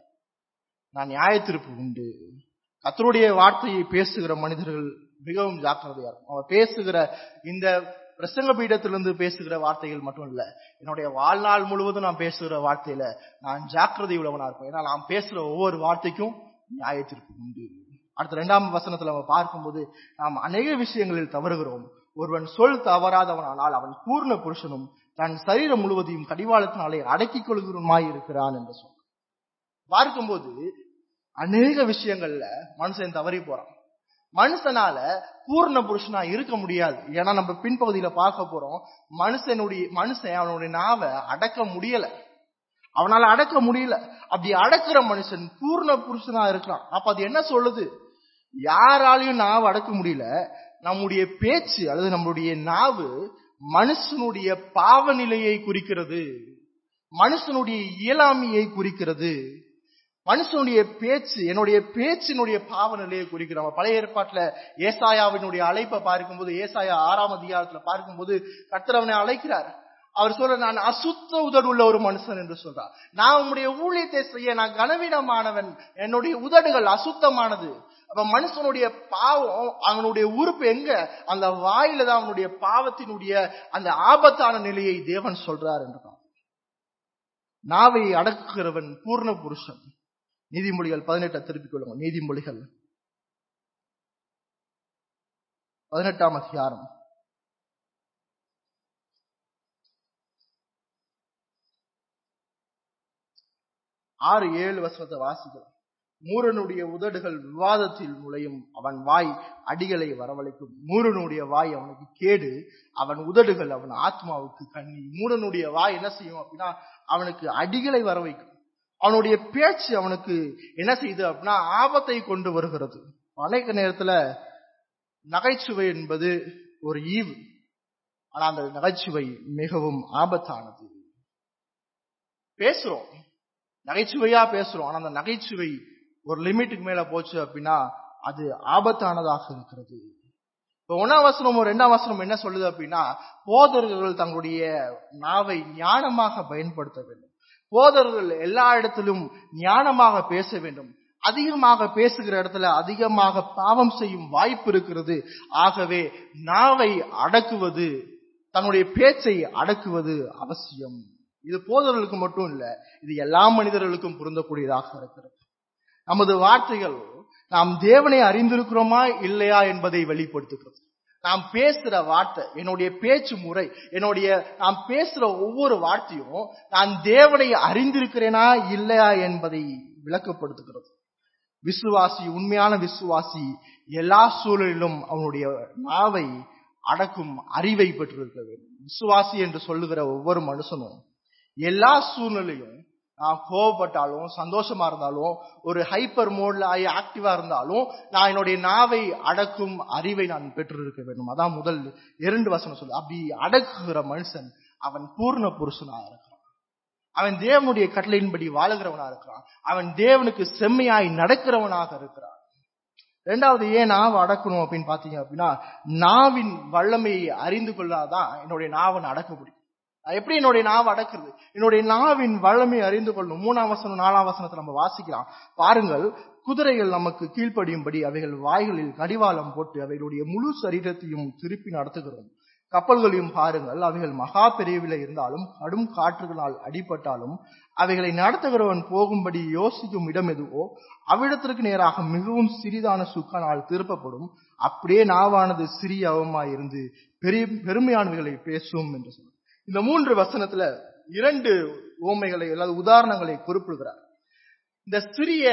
நான் நியாயத்திருப்பு உண்டு கத்தருடைய வார்த்தையை பேசுகிற மனிதர்கள் மிகவும் ஜாக்கிரதையா இருக்கும் அவன் பேசுகிற இந்த பிரசங்க பீடத்திலிருந்து பேசுகிற வார்த்தைகள் மட்டும் இல்ல என்னுடைய வாழ்நாள் முழுவதும் நான் பேசுகிற வார்த்தையில நான் ஜாக்கிரதை உள்ளவனா இருப்பேன் ஏன்னா நான் பேசுற ஒவ்வொரு வார்த்தைக்கும் நியாயத்திற்கு உண்டு அடுத்த இரண்டாம் வசனத்துல நம்ம பார்க்கும்போது நாம் அநேக விஷயங்களில் தவறுகிறோம் ஒருவன் சொல் தவறாதவனானால் அவன் பூர்ண புருஷனும் தன் சரீரம் முழுவதையும் கடிவாளத்தினாலே அடக்கிக் கொள்கிறவனுமாய் இருக்கிறான் என்று சொல் பார்க்கும்போது அநேக விஷயங்கள்ல மனுஷன் தவறி போறான் மனுஷனால பூர்ண புருஷனா இருக்க முடியாது ஏன்னா நம்ம பின்பகுதியில பார்க்க போறோம் மனுஷனுடைய மனுஷன் அவனுடைய நாவை அடக்க முடியல அவனால அடக்க முடியல அப்படி அடக்குற மனுஷன் பூர்ண புருஷனா இருக்கிறான் அப்ப அது என்ன சொல்லுது யாராலையும் நாவு அடக்க முடியல நம்முடைய பேச்சு அல்லது நம்முடைய நாவு மனுஷனுடைய பாவநிலையை குறிக்கிறது மனுஷனுடைய இயலாமையை குறிக்கிறது மனுஷனுடைய பேச்சு என்னுடைய பேச்சினுடைய பாவ நிலையை குறிக்கிறோம் பழைய ஏற்பாட்டுல ஏசாயாவினுடைய அழைப்பை பார்க்கும்போது ஏசாயா ஆறாம் அதிகாரத்துல பார்க்கும்போது கர்த்தரவனை அழைக்கிறார் அவர் சொல்ற நான் அசுத்த உதடு உள்ள ஒரு மனுஷன் என்று சொல்றார் நான் உங்களுடைய ஊழியத்தை செய்ய நான் கனவீனமானவன் என்னுடைய உதடுகள் அசுத்தமானது அப்ப மனுஷனுடைய பாவம் அவனுடைய உறுப்பு எங்க அந்த வாயில தான் அவனுடைய பாவத்தினுடைய அந்த ஆபத்தான நிலையை தேவன் சொல்றார் என்று நாவை அடக்குகிறவன் பூர்ண புருஷன் நீதிமொழிகள் பதினெட்டை திருப்பிக் கொள்ளுங்க நீதிமொழிகள் பதினெட்டாம் அதிகாரம் ஆறு ஏழு வசனத்தை வாசிக்கலாம் மூரனுடைய உதடுகள் விவாதத்தில் நுழையும் அவன் வாய் அடிகளை வரவழைக்கும் மூரனுடைய வாய் அவனுக்கு கேடு அவன் உதடுகள் அவன் ஆத்மாவுக்கு கண்ணி மூரனுடைய வாய் என்ன செய்யும் அப்படின்னா அவனுக்கு அடிகளை வர வைக்கும் அவனுடைய பேச்சு அவனுக்கு என்ன செய்யுது அப்படின்னா ஆபத்தை கொண்டு வருகிறது அநேக நேரத்துல நகைச்சுவை என்பது ஒரு ஈவு ஆனா அந்த நகைச்சுவை மிகவும் ஆபத்தானது பேசுறோம் நகைச்சுவையா பேசுறோம் ஆனா அந்த நகைச்சுவை ஒரு லிமிட்டுக்கு மேல போச்சு அப்படின்னா அது ஆபத்தானதாக இருக்கிறது இப்ப ஒன்னாம் வசனம் ரெண்டாம் வசனம் என்ன சொல்லுது அப்படின்னா போதர்கள் தங்களுடைய நாவை ஞானமாக பயன்படுத்த வேண்டும் போதர்கள் எல்லா இடத்திலும் ஞானமாக பேச வேண்டும் அதிகமாக பேசுகிற இடத்துல அதிகமாக பாவம் செய்யும் வாய்ப்பு இருக்கிறது ஆகவே நாவை அடக்குவது தன்னுடைய பேச்சை அடக்குவது அவசியம் இது போதர்களுக்கு மட்டும் இல்ல இது எல்லா மனிதர்களுக்கும் பொருந்தக்கூடியதாக இருக்கிறது நமது வார்த்தைகள் நாம் தேவனை அறிந்திருக்கிறோமா இல்லையா என்பதை வெளிப்படுத்துகிறது நாம் பேசுற வார்த்தை என்னுடைய பேச்சு முறை என்னுடைய நாம் பேசுற ஒவ்வொரு வார்த்தையும் நான் தேவனை அறிந்திருக்கிறேனா இல்லையா என்பதை விளக்கப்படுத்துகிறது விசுவாசி உண்மையான விசுவாசி எல்லா சூழலிலும் அவனுடைய நாவை அடக்கும் அறிவை பெற்றிருக்க வேண்டும் விசுவாசி என்று சொல்லுகிற ஒவ்வொரு மனுஷனும் எல்லா சூழ்நிலையும் நான் கோவப்பட்டாலும் சந்தோஷமா இருந்தாலும் ஒரு ஹைப்பர் மோட்ல ஆகி ஆக்டிவா இருந்தாலும் நான் என்னுடைய நாவை அடக்கும் அறிவை நான் பெற்றிருக்க வேண்டும் அதான் முதல் இரண்டு வசனம் சொல்லு அப்படி அடக்குகிற மனுஷன் அவன் பூர்ண புருஷனா இருக்கிறான் அவன் தேவனுடைய கட்டளையின்படி வாழுகிறவனா இருக்கிறான் அவன் தேவனுக்கு செம்மையாய் நடக்கிறவனாக இருக்கிறான் ரெண்டாவது ஏன் நாவை அடக்கணும் அப்படின்னு பாத்தீங்க அப்படின்னா நாவின் வல்லமையை அறிந்து கொள்ளாதான் என்னுடைய நாவன் அடக்க முடியும் எப்படி என்னுடைய நாவை அடக்குறது என்னுடைய நாவின் வல்லமை அறிந்து கொள்ளணும் மூணாம் வசனம் நாலாம் வசனத்தை நம்ம வாசிக்கலாம் பாருங்கள் குதிரைகள் நமக்கு கீழ்ப்படியும்படி அவைகள் வாய்களில் கடிவாளம் போட்டு அவைகளுடைய முழு சரீரத்தையும் திருப்பி நடத்துகிறோம் கப்பல்களையும் பாருங்கள் அவைகள் மகா பெரியவில இருந்தாலும் கடும் காற்றுகளால் அடிபட்டாலும் அவைகளை நடத்துகிறவன் போகும்படி யோசிக்கும் இடம் எதுவோ அவ்விடத்திற்கு நேராக மிகவும் சிறிதான சுக்கானால் திருப்பப்படும் அப்படியே நாவானது சிறிய அவமாய் இருந்து பெரிய பெருமையானவைகளை பேசும் என்று சொன்னார் இந்த மூன்று வசனத்துல இரண்டு ஓமைகளை அல்லது உதாரணங்களை குறிப்பிடுகிறார் இந்த சிறிய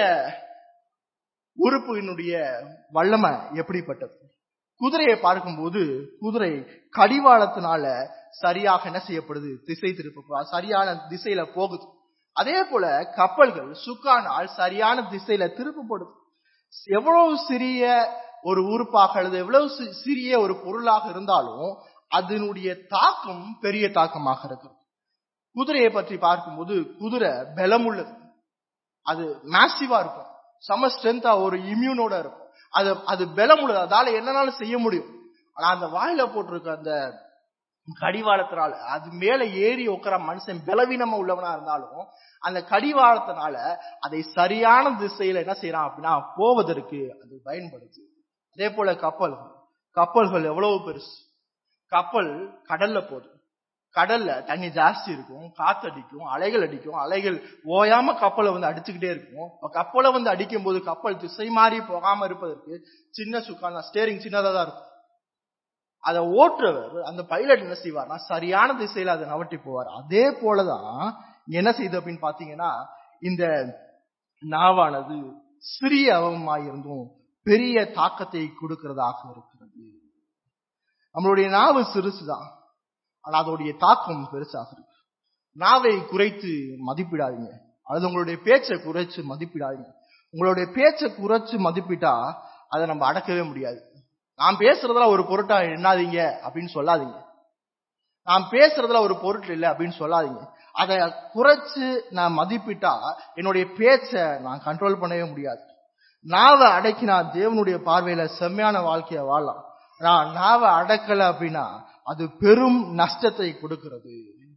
உறுப்பினுடைய வல்லமை எப்படிப்பட்டது குதிரையை பார்க்கும்போது குதிரை கடிவாளத்தினால சரியாக என்ன செய்யப்படுது திசை திருப்ப சரியான திசையில போகுது அதே போல கப்பல்கள் சுக்கானால் சரியான திசையில திருப்பப்படுது எவ்வளவு சிறிய ஒரு உறுப்பாக அல்லது எவ்வளவு சி- சிறிய ஒரு பொருளாக இருந்தாலும் அதனுடைய தாக்கம் பெரிய தாக்கமாக இருக்கு குதிரையை பற்றி பார்க்கும்போது குதிரை பலமுள்ளது அது மேசிவா இருக்கும் சம ஸ்ட்ரென்த்தா ஒரு இம்யூனோட இருக்கும் அது அது பலம் உள்ளது அதால என்னனாலும் செய்ய முடியும் ஆனா அந்த வாயில போட்டிருக்க அந்த கடிவாளத்தினால அது மேல ஏறி உட்கார மனுஷன் பலவீனமா உள்ளவனா இருந்தாலும் அந்த கடிவாளத்தினால அதை சரியான திசையில என்ன செய்யறான் அப்படின்னா போவதற்கு அது பயன்படுது அதே போல கப்பல்கள் கப்பல்கள் எவ்வளவு பெருசு கப்பல் கடல்ல போகுது கடல்ல தண்ணி ஜாஸ்தி இருக்கும் காத்தடிக்கும் அலைகள் அடிக்கும் அலைகள் ஓயாம கப்பலை வந்து அடிச்சுக்கிட்டே இருக்கும் அப்ப கப்பலை வந்து அடிக்கும் போது கப்பல் திசை மாறி போகாம இருப்பதற்கு சின்ன சுக்கான ஸ்டேரிங் சின்னதா தான் இருக்கும் அதை ஓட்டுறவர் அந்த பைலட் என்ன செய்வார்னா சரியான திசையில அதை நவட்டி போவார் அதே போலதான் என்ன செய்யுது அப்படின்னு பாத்தீங்கன்னா இந்த நாவானது சிறிய அவமாயிருந்தும் பெரிய தாக்கத்தை கொடுக்கிறதாக இருக்கிறது நம்மளுடைய நாவு சிறுசுதான் ஆனா அதோடைய தாக்கம் பெருசாக இருக்கு நாவை குறைத்து மதிப்பிடாதீங்க அல்லது உங்களுடைய பேச்சை குறைச்சு மதிப்பிடாதீங்க உங்களுடைய பேச்சை குறைச்சு மதிப்பிட்டா அதை நம்ம அடக்கவே முடியாது நான் பேசுறதுல ஒரு பொருட்டா எண்ணாதீங்க அப்படின்னு சொல்லாதீங்க நான் பேசுறதுல ஒரு பொருட்டு இல்லை அப்படின்னு சொல்லாதீங்க அதை குறைச்சு நான் மதிப்பிட்டா என்னுடைய பேச்சை நான் கண்ட்ரோல் பண்ணவே முடியாது நாவை அடக்கினா தேவனுடைய பார்வையில செம்மையான வாழ்க்கைய வாழலாம் நான் நாவை அடக்கல அப்படின்னா அது பெரும் நஷ்டத்தை கொடுக்கிறது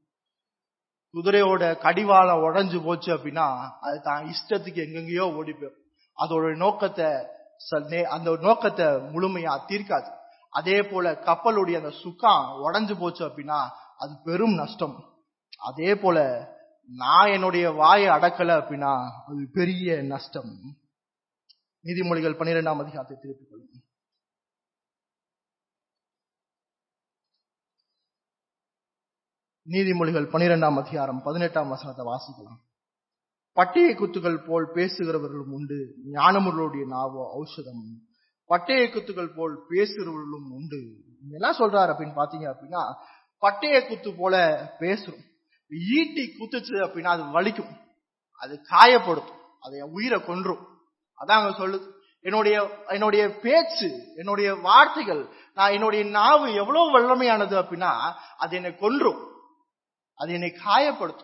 குதிரையோட கடிவாளம் உடைஞ்சு போச்சு அப்படின்னா அது தான் இஷ்டத்துக்கு எங்கெங்கேயோ ஓடி போயிடும் அதோட நோக்கத்தை ச- நே- அந்த நோக்கத்தை முழுமையா தீர்க்காது அதே போல கப்பலுடைய அந்த சுக்கான் உடைஞ்சு போச்சு அப்படின்னா அது பெரும் நஷ்டம் அதே போல நான் என்னுடைய வாயை அடக்கல அப்படின்னா அது பெரிய நஷ்டம் நீதிமொழிகள் பன்னிரெண்டாம் அதிகாரத்தை திருப்பிக் கொள்ளும் நீதிமொழிகள் பனிரெண்டாம் அதிகாரம் பதினெட்டாம் வசனத்தை வாசிக்கலாம் பட்டய குத்துகள் போல் பேசுகிறவர்களும் உண்டு ஞானமுள்ளோடைய நாவோ ஔஷதம் பட்டய குத்துகள் போல் பேசுகிறவர்களும் உண்டு இங்க என்ன சொல்றாரு அப்படின்னு பாத்தீங்க அப்படின்னா பட்டய குத்து போல பேசும் ஈட்டி குத்துச்சு அப்படின்னா அது வலிக்கும் அது காயப்படுத்தும் அது என் உயிரை கொன்றும் அதான் அங்க சொல்லுது என்னுடைய என்னுடைய பேச்சு என்னுடைய வார்த்தைகள் நான் என்னுடைய நாவு எவ்வளவு வல்லமையானது அப்படின்னா அது என்னை கொன்றும் அது என்னை காயப்படுத்தும்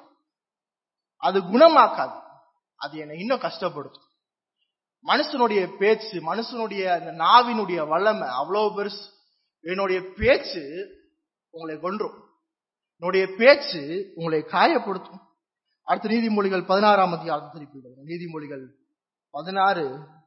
அது குணமாக்காது அது என்னை இன்னும் கஷ்டப்படுத்தும் மனுஷனுடைய பேச்சு மனுஷனுடைய அந்த நாவினுடைய வல்லமை அவ்வளவு பெருசு என்னுடைய பேச்சு உங்களை கொன்றும் என்னுடைய பேச்சு உங்களை காயப்படுத்தும் அடுத்த நீதிமொழிகள் பதினாறாம் அதிகாரம் திருப்பி விடுங்க. நீதிமொழிகள் பதினாறு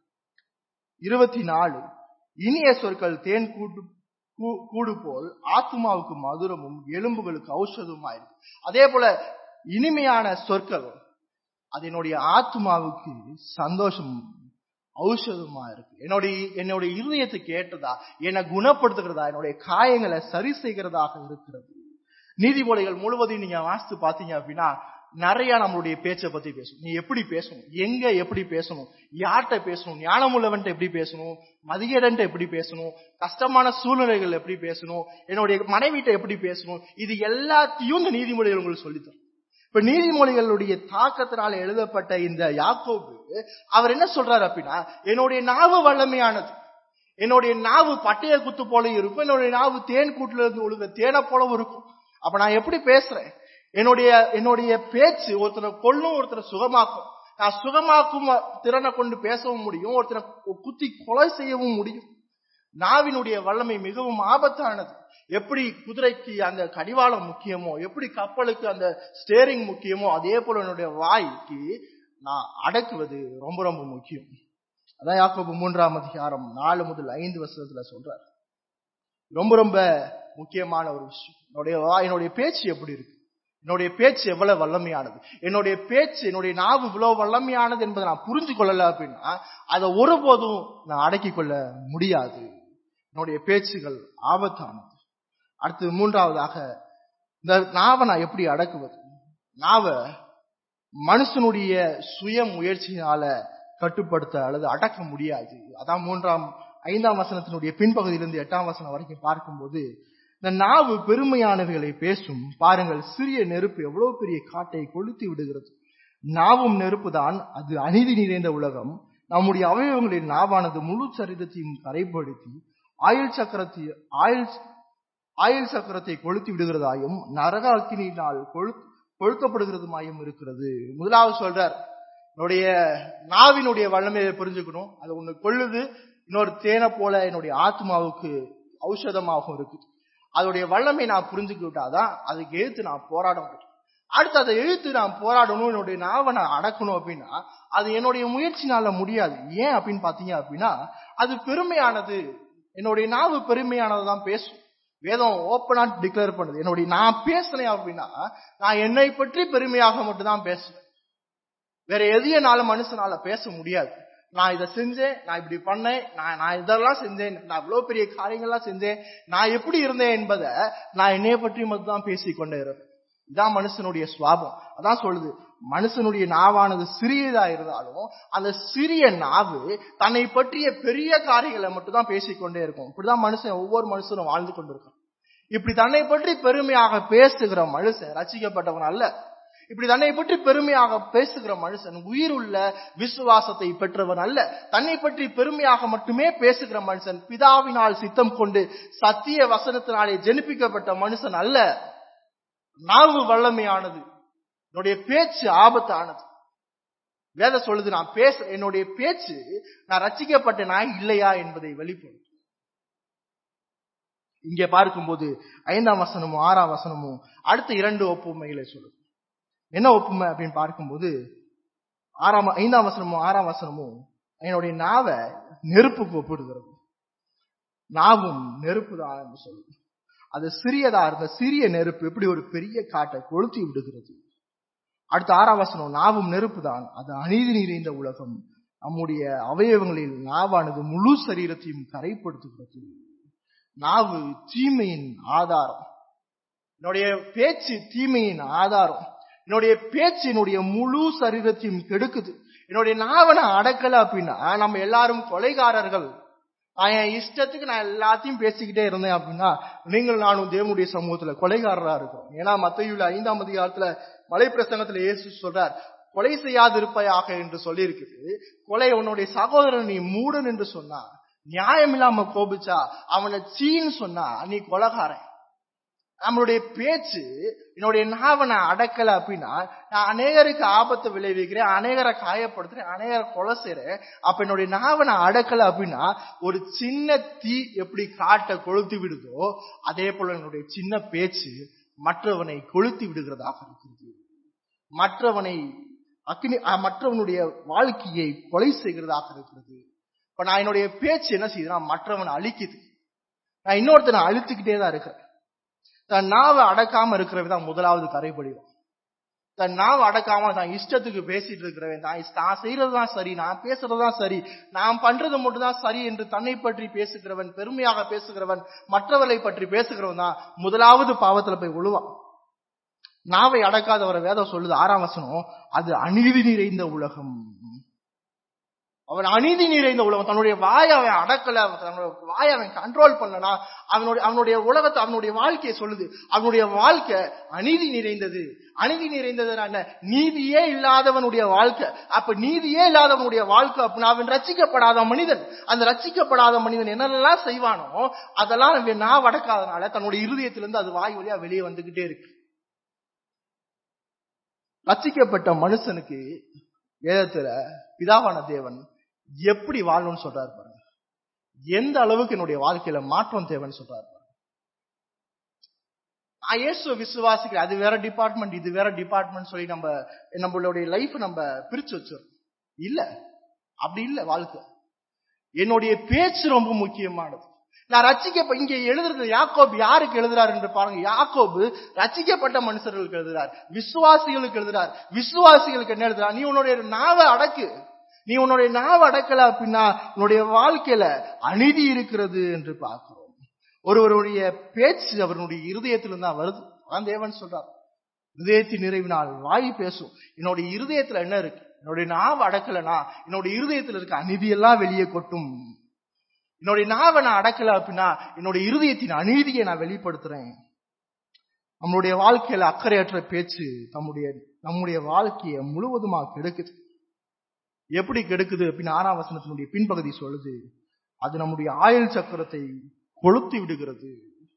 இருபத்தி நாலு இனிய சொற்கள் தேன் கூட்டு கூ- கூடு போல் ஆத்மாவுக்கு மதுரமும் எலும்புகளுக்கு ஔஷதமாயிருக்கு அதே போல இனிமையான சொற்கள் அது என்னுடைய ஆத்மாவுக்கு சந்தோஷம் ஔஷதமா இருக்கு என்னுடைய என்னுடைய இருதயத்துக்கு ஏற்றதா என்னை குணப்படுத்துகிறதா என்னுடைய காயங்களை சரி செய்கிறதாக இருக்கிறது நீதிமொழிகள் முழுவதையும் நீங்க வாசித்து பாத்தீங்க அப்படின்னா நிறைய நம்மளுடைய பேச்சை பத்தி பேசணும் நீ எப்படி பேசணும் எங்க எப்படி பேசணும் யார்கிட்ட பேசணும் ஞானமுள்ளவன்ட்ட எப்படி பேசணும் மதிகேடன்ட்ட எப்படி பேசணும் கஷ்டமான சூழ்நிலைகள் எப்படி பேசணும் என்னுடைய மனைவிட்ட எப்படி பேசணும் இது எல்லாத்தையும் இந்த நீதிமொழிகள் உங்களுக்கு சொல்லித்தரும் இப்ப நீதிமொழிகளுடைய தாக்கத்தினால எழுதப்பட்ட இந்த யாக்கோபு அவர் என்ன சொல்றாரு அப்படின்னா என்னுடைய நாவு வல்லமையானது என்னுடைய நாவு பட்டய குத்து போல இருக்கும் என்னுடைய நாவு தேன் கூட்டுல இருந்து ஒழுங்க தேனை போலவும் இருக்கும் அப்ப நான் எப்படி பேசுறேன் என்னுடைய என்னுடைய பேச்சு ஒருத்தரை கொல்லும் ஒருத்தரை சுகமாக்கும் நான் சுகமாக்கும் திறனை கொண்டு பேசவும் முடியும் ஒருத்தரை குத்தி கொலை செய்யவும் முடியும் நாவினுடைய வல்லமை மிகவும் ஆபத்தானது எப்படி குதிரைக்கு அந்த கடிவாளம் முக்கியமோ எப்படி கப்பலுக்கு அந்த ஸ்டேரிங் முக்கியமோ அதே போல என்னுடைய வாய்க்கு நான் அடக்குவது ரொம்ப ரொம்ப முக்கியம் அதான் யாக்கோபு மூன்றாம் அதிகாரம் நாலு முதல் ஐந்து வருஷத்துல சொல்றார் ரொம்ப ரொம்ப முக்கியமான ஒரு விஷயம் என்னுடைய வா- என்னுடைய பேச்சு எப்படி இருக்கு என்னுடைய பேச்சு எவ்வளவு வல்லமையானது என்னுடைய பேச்சு என்னுடைய நாவு இவ்வளவு வல்லமையானது என்பதை நான் புரிஞ்சு கொள்ளல அப்படின்னா அதை ஒருபோதும் நான் அடக்கிக் கொள்ள முடியாது என்னுடைய பேச்சுகள் ஆபத்தானது அடுத்து மூன்றாவதாக இந்த நாவை நான் எப்படி அடக்குவது நாவை மனுஷனுடைய சுய முயற்சியினால கட்டுப்படுத்த அல்லது அடக்க முடியாது அதான் மூன்றாம் ஐந்தாம் வசனத்தினுடைய பின்பகுதியிலிருந்து எட்டாம் வசனம் வரைக்கும் பார்க்கும்போது இந்த நாவு பெருமையானவைகளை பேசும் பாருங்கள் சிறிய நெருப்பு எவ்வளவு பெரிய காட்டை கொளுத்தி விடுகிறது நாவும் நெருப்பு தான் அது அநீதி நிறைந்த உலகம் நம்முடைய அவயவங்களின் நாவானது முழு சரிதத்தையும் கரைப்படுத்தி ஆயுள் சக்கரத்தை ஆயுள் ஆயுள் சக்கரத்தை கொளுத்தி விடுகிறதாயும் நரக அக்கினியினால் கொழு கொழுக்கப்படுகிறதுமாயும் இருக்கிறது முதலாவது சொல்றார் என்னுடைய நாவினுடைய வல்லமையை புரிஞ்சுக்கணும் அது ஒண்ணு கொள்ளுது இன்னொரு தேனை போல என்னுடைய ஆத்மாவுக்கு ஔஷதமாகவும் இருக்குது அதோடைய வல்லமை நான் புரிஞ்சுக்கிட்டாதான் அதுக்கு எழுத்து நான் போராட முடியும் அடுத்து அதை எழுத்து நான் போராடணும் என்னுடைய நாவை நான் அடக்கணும் அப்படின்னா அது என்னுடைய முயற்சினால முடியாது ஏன் அப்படின்னு பாத்தீங்க அப்படின்னா அது பெருமையானது என்னுடைய நாவு பெருமையானது தான் பேசும் வேதம் ஓப்பனா டிக்ளேர் பண்ணுது என்னுடைய நான் பேசுறேன் அப்படின்னா நான் என்னை பற்றி பெருமையாக மட்டும் தான் பேசுவேன் வேற எதையனால மனுஷனால பேச முடியாது நான் இதை செஞ்சேன் நான் இப்படி பண்ணேன் நான் நான் இதெல்லாம் செஞ்சேன் நான் இவ்வளவு பெரிய காரியங்கள்லாம் செஞ்சேன் நான் எப்படி இருந்தேன் என்பதை நான் என்னைய பற்றி மட்டும் தான் பேசிக்கொண்டே இருப்பேன் இதான் மனுஷனுடைய சுவாபம் அதான் சொல்லுது மனுஷனுடைய நாவானது சிறியதா இருந்தாலும் அந்த சிறிய நாவு தன்னை பற்றிய பெரிய காரியங்களை மட்டும் தான் பேசிக்கொண்டே இருக்கும் இப்படிதான் மனுஷன் ஒவ்வொரு மனுஷனும் வாழ்ந்து கொண்டிருக்கான் இப்படி தன்னை பற்றி பெருமையாக பேசுகிற மனுஷன் ரசிக்கப்பட்டவன் அல்ல இப்படி தன்னை பற்றி பெருமையாக பேசுகிற மனுஷன் உயிர் உள்ள விசுவாசத்தை பெற்றவன் அல்ல தன்னை பற்றி பெருமையாக மட்டுமே பேசுகிற மனுஷன் பிதாவினால் சித்தம் கொண்டு சத்திய வசனத்தினாலே ஜெனிப்பிக்கப்பட்ட மனுஷன் அல்ல நாவு வல்லமையானது என்னுடைய பேச்சு ஆபத்தானது வேத சொல்லுது நான் பேச என்னுடைய பேச்சு நான் ரச்சிக்கப்பட்ட நான் இல்லையா என்பதை வெளிப்படும் இங்கே பார்க்கும்போது ஐந்தாம் வசனமும் ஆறாம் வசனமும் அடுத்த இரண்டு ஒப்புமைகளை சொல்லுது என்ன ஒப்புமை அப்படின்னு பார்க்கும்போது ஆறாம் ஐந்தாம் வசனமும் ஆறாம் வசனமும் என்னுடைய நாவை நெருப்புக்கு ஒப்பிடுகிறது நாவும் நெருப்பு தான் என்று சொல்லுது அது சிறியதா இருந்த சிறிய நெருப்பு எப்படி ஒரு பெரிய காட்டை கொளுத்தி விடுகிறது அடுத்த ஆறாம் வசனம் நாவும் நெருப்பு தான் அது அநீதி நிறைந்த உலகம் நம்முடைய அவயவங்களில் நாவானது முழு சரீரத்தையும் கரைப்படுத்துகிறது நாவு தீமையின் ஆதாரம் என்னுடைய பேச்சு தீமையின் ஆதாரம் என்னுடைய பேச்சு என்னுடைய முழு சரீரத்தையும் கெடுக்குது என்னுடைய நாவனை அடக்கல அப்படின்னா நம்ம எல்லாரும் கொலைகாரர்கள் நான் என் இஷ்டத்துக்கு நான் எல்லாத்தையும் பேசிக்கிட்டே இருந்தேன் அப்படின்னா நீங்கள் நானும் தேவனுடைய சமூகத்துல கொலைகாரரா இருக்கிறோம் ஏன்னா மத்தையுள்ள ஐந்தாம் அதிகாரத்துல மலை பிரசங்கத்துல இயேசு சொல்றார் கொலை செய்யாது இருப்பையாக என்று சொல்லி இருக்குது கொலை உன்னுடைய சகோதரன் நீ மூடன் என்று சொன்னா நியாயம் இல்லாம கோபிச்சா அவனை சீன்னு சொன்னா நீ கொலகாரன் நம்மளுடைய பேச்சு என்னுடைய நாவை நான் அடக்கல அப்படின்னா நான் அநேகருக்கு ஆபத்தை விளைவிக்கிறேன் அநேகரை காயப்படுத்துறேன் அநேகரை கொலை செய்றேன் அப்ப என்னுடைய நாவை நான் அடக்கல அப்படின்னா ஒரு சின்ன தீ எப்படி காட்டை கொளுத்தி விடுதோ அதே போல என்னுடைய சின்ன பேச்சு மற்றவனை கொளுத்தி விடுகிறதாக இருக்கிறது மற்றவனை அக்னி மற்றவனுடைய வாழ்க்கையை கொலை செய்கிறதாக இருக்கிறது இப்ப நான் என்னுடைய பேச்சு என்ன செய்யுதுன்னா மற்றவனை அழிக்குது நான் இன்னொருத்தனை அழுத்துக்கிட்டே தான் இருக்கிறேன் தன் நாவை அடக்காம இருக்கிறவன் தான் முதலாவது கரைபடிவான் தன் நாவை அடக்காம தான் இஷ்டத்துக்கு பேசிட்டு இருக்கிறவன் தான் நான் செய்யறதுதான் சரி நான் பேசுறதுதான் சரி நான் பண்றது மட்டும் தான் சரி என்று தன்னை பற்றி பேசுகிறவன் பெருமையாக பேசுகிறவன் மற்றவர்களை பற்றி பேசுகிறவன் தான் முதலாவது பாவத்துல போய் விழுவான் நாவை அடக்காதவரை வேதம் சொல்லுது ஆறாம் வசனம் அது அநீதி நிறைந்த உலகம் அவன் அநீதி நிறைந்த உலகம் தன்னுடைய வாயை அவன் அடக்கல தன்னுடைய வாயை அவன் கண்ட்ரோல் பண்ணனா அவனுடைய அவனுடைய உலகத்தை அவனுடைய வாழ்க்கையை சொல்லுது அவனுடைய வாழ்க்கை அநீதி நிறைந்தது அநீதி நிறைந்தது என்ன நீதியே இல்லாதவனுடைய வாழ்க்கை அப்ப நீதியே இல்லாதவனுடைய வாழ்க்கை அப்படின்னா அவன் ரச்சிக்கப்படாத மனிதன் அந்த ரச்சிக்கப்படாத மனிதன் என்னெல்லாம் செய்வானோ அதெல்லாம் அவன் நான் வடக்காதனால தன்னுடைய இருதயத்திலிருந்து அது வாய் வழியா வெளியே வந்துகிட்டே இருக்கு ரச்சிக்கப்பட்ட மனுஷனுக்கு வேதத்துல பிதாவான தேவன் எப்படி வாழணும்னு சொல்றாரு பாருங்க எந்த அளவுக்கு என்னுடைய வாழ்க்கையில மாற்றம் தேவைன்னு சொல்றாரு பாருங்க நான் இயேசு விசுவாசிக்கிறேன் அது வேற டிபார்ட்மெண்ட் இது வேற டிபார்ட்மெண்ட் சொல்லி நம்ம நம்மளுடைய லைஃப் நம்ம பிரிச்சு வச்சிருக்கோம் இல்ல அப்படி இல்ல வாழ்க்கை என்னுடைய பேச்சு ரொம்ப முக்கியமானது நான் ரச்சிக்க இங்க எழுதுறது யாக்கோபு யாருக்கு எழுதுறாரு என்று பாருங்க யாக்கோபு ரச்சிக்கப்பட்ட மனுஷர்களுக்கு எழுதுறார் விசுவாசிகளுக்கு எழுதுறார் விசுவாசிகளுக்கு என்ன எழுதுறார் நீ உன்னுடைய நாவை அடக்கு நீ உன்னுடைய நாவை அடக்கல அப்படின்னா உன்னுடைய வாழ்க்கையில அநீதி இருக்கிறது என்று பார்க்கிறோம் ஒருவருடைய பேச்சு அவருடைய இருதயத்திலிருந்து தான் வருது அதான் தேவன் சொல்றார் இருதயத்தின் நிறைவினால் வாய் பேசும் என்னுடைய இருதயத்துல என்ன இருக்கு என்னுடைய நாவை அடக்கலனா என்னுடைய இருதயத்துல இருக்க அநீதியெல்லாம் வெளியே கொட்டும் என்னுடைய நாவை நான் அடக்கல அப்படின்னா என்னுடைய இருதயத்தின் அநீதியை நான் வெளிப்படுத்துறேன் நம்மளுடைய வாழ்க்கையில அக்கறையற்ற பேச்சு நம்முடைய நம்முடைய வாழ்க்கையை முழுவதுமா கெடுக்குது எப்படி கெடுக்குது அப்படின்னு ஆறாம் வசனத்தினுடைய பின்பகுதி சொல்லுது அது நம்முடைய ஆயுள் சக்கரத்தை கொளுத்தி விடுகிறது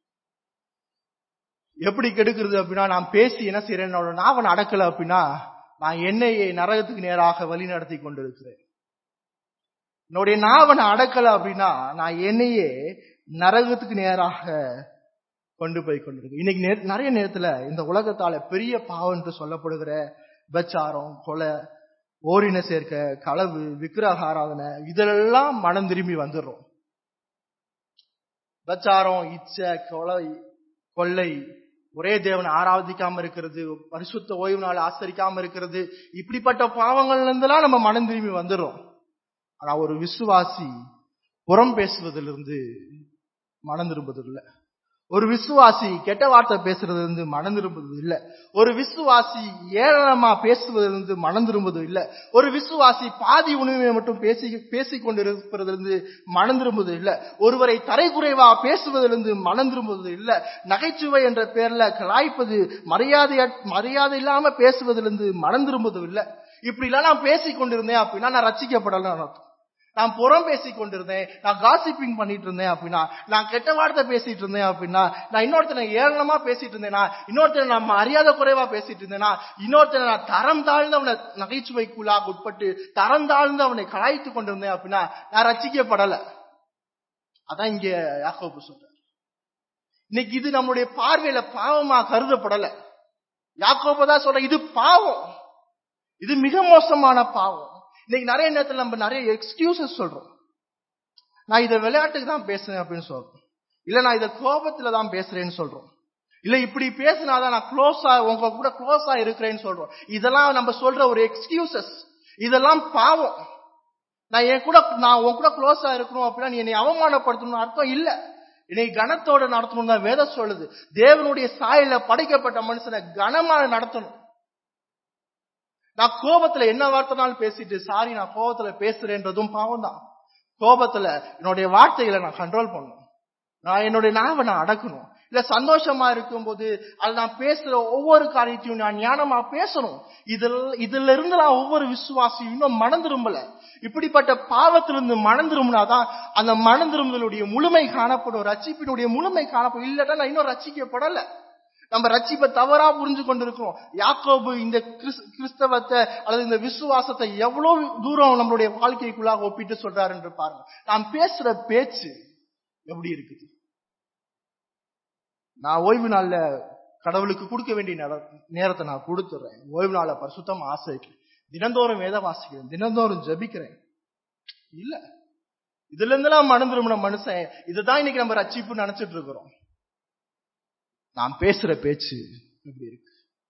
எப்படி கெடுக்கிறது அப்படின்னா நான் பேசி என்ன செய்யறேன் என்னோட நாவன் அடக்கல அப்படின்னா நான் என்னையை நரகத்துக்கு நேராக வழி நடத்தி கொண்டிருக்கிறேன் என்னுடைய நாவனை அடக்கல அப்படின்னா நான் என்னையே நரகத்துக்கு நேராக கொண்டு போய் கொண்டிருக்கேன் இன்னைக்கு நே- நிறைய நேரத்துல இந்த உலகத்தால பெரிய பாவம் என்று சொல்லப்படுகிற விபச்சாரம் கொலை ஓரின சேர்க்க களவு விக்கிரக ஆராதனை இதெல்லாம் மனம் திரும்பி வந்துடுறோம் விபச்சாரம் இச்சை கொலை கொள்ளை ஒரே தேவனை ஆராதிக்காம இருக்கிறது பரிசுத்த ஓய்வு நாள் ஆசரிக்காம இருக்கிறது இப்படிப்பட்ட பாவங்கள்ல இருந்தெல்லாம் நம்ம மனம் திரும்பி வந்துடுறோம் ஆனா ஒரு விசுவாசி புறம் பேசுவதிலிருந்து மனம் திரும்புவது இல்லை ஒரு விசுவாசி கெட்ட வார்த்தை பேசுறதிலிருந்து மனம் திரும்புவது இல்லை ஒரு விசுவாசி ஏளனமா பேசுவதிலிருந்து மனம் திரும்புவது இல்லை ஒரு விசுவாசி பாதி உணவை மட்டும் பேசி பேசிக் கொண்டிருப்பதிலிருந்து மனம் திரும்புவது இல்லை ஒருவரை தரைக்குறைவா பேசுவதிலிருந்து மனம் திரும்புவது இல்லை நகைச்சுவை என்ற பேர்ல கலாய்ப்பது மரியாதை மரியாதை இல்லாம பேசுவதிலிருந்து மனம் திரும்புவது இல்லை இப்படி எல்லாம் நான் பேசிக் கொண்டிருந்தேன் அப்படின்னா நான் ரசிக்கப்படலாம் அர்த்தம் நான் புறம் பேசிக் கொண்டிருந்தேன் நான் காசிப்பிங் பண்ணிட்டு இருந்தேன் அப்படின்னா நான் கெட்ட வார்த்தை பேசிட்டு இருந்தேன் அப்படின்னா நான் இன்னொருத்தனை ஏளனமா பேசிட்டு இருந்தேனா இன்னொருத்தனை நான் மரியாதை குறைவா பேசிட்டு இருந்தேனா இன்னொருத்தனை நான் தரம் தாழ்ந்து அவனை நகைச்சுவைக்குள்ளாக உட்பட்டு தரம் தாழ்ந்து அவனை கலாய்த்து கொண்டிருந்தேன் அப்படின்னா நான் ரசிக்கப்படல அதான் இங்க யாக்கோபு சொல்றார் இன்னைக்கு இது நம்மளுடைய பார்வையில பாவமா கருதப்படல யாக்கோபு தான் சொல்ற இது பாவம் இது மிக மோசமான பாவம் இன்னைக்கு நிறைய நேரத்துல நம்ம நிறைய எக்ஸ்கியூசஸ் சொல்றோம் நான் இதை விளையாட்டுக்கு தான் பேசுறேன் அப்படின்னு சொல்றோம் இல்ல நான் இதை கோபத்துல தான் பேசுறேன்னு சொல்றோம் இல்ல இப்படி பேசினாதான் நான் க்ளோஸா உங்க கூட க்ளோஸா இருக்கிறேன்னு சொல்றோம் இதெல்லாம் நம்ம சொல்ற ஒரு எக்ஸ்கியூசஸ் இதெல்லாம் பாவம் நான் என் கூட நான் உன் கூட க்ளோஸா இருக்கணும் அப்படின்னா நீ என்னை அவமானப்படுத்தணும்னு அர்த்தம் இல்ல என்னை கனத்தோட நடத்தணும் தான் வேதம் சொல்லுது தேவனுடைய சாயல படைக்கப்பட்ட மனுஷனை கனமா நடத்தணும் நான் கோபத்துல என்ன வார்த்தைனாலும் பேசிட்டு சாரி நான் கோபத்துல பேசுறேன்றதும் பாவம் தான் கோபத்துல என்னுடைய வார்த்தைகளை நான் கண்ட்ரோல் பண்ணணும் நான் என்னுடைய நாவை நான் அடக்கணும் இல்ல சந்தோஷமா இருக்கும்போது அது நான் பேசுற ஒவ்வொரு காரியத்தையும் நான் ஞானமா பேசணும் இதில் இதுல இருந்து நான் ஒவ்வொரு விசுவாசியும் இன்னும் மனம் திரும்பல இப்படிப்பட்ட பாவத்திலிருந்து மனம் திரும்பினாதான் அந்த மனம் திரும்புதலுடைய முழுமை காணப்படும் ரட்சிப்பினுடைய முழுமை காணப்படும் இல்லாட்டா நான் இன்னும் ரட்சிக்கப்படல நம்ம ரட்சிப்பை தவறா புரிஞ்சு கொண்டிருக்கிறோம் யாக்கோபு இந்த கிறிஸ்- கிறிஸ்தவத்தை அல்லது இந்த விசுவாசத்தை எவ்வளவு தூரம் நம்மளுடைய வாழ்க்கைக்குள்ளாக ஒப்பிட்டு சொல்றாரு என்று பாருங்க நாம் பேசுற பேச்சு எப்படி இருக்குது நான் ஓய்வு நாள்ல கடவுளுக்கு கொடுக்க வேண்டிய நேர- நேரத்தை நான் கொடுத்துறேன் ஓய்வு நாள பரிசுத்தம் ஆசைக்கிறேன் தினந்தோறும் வேத வாசிக்கிறேன் தினந்தோறும் ஜெபிக்கிறேன் இல்ல இதுல இருந்தெல்லாம் மனம் திரும்பின மனுஷன் இதுதான் இன்னைக்கு நம்ம ரட்சிப்பு நினைச்சிட்டு இருக்கிறோம் நாம் பேசுற பேச்சு எப்படி இருக்கு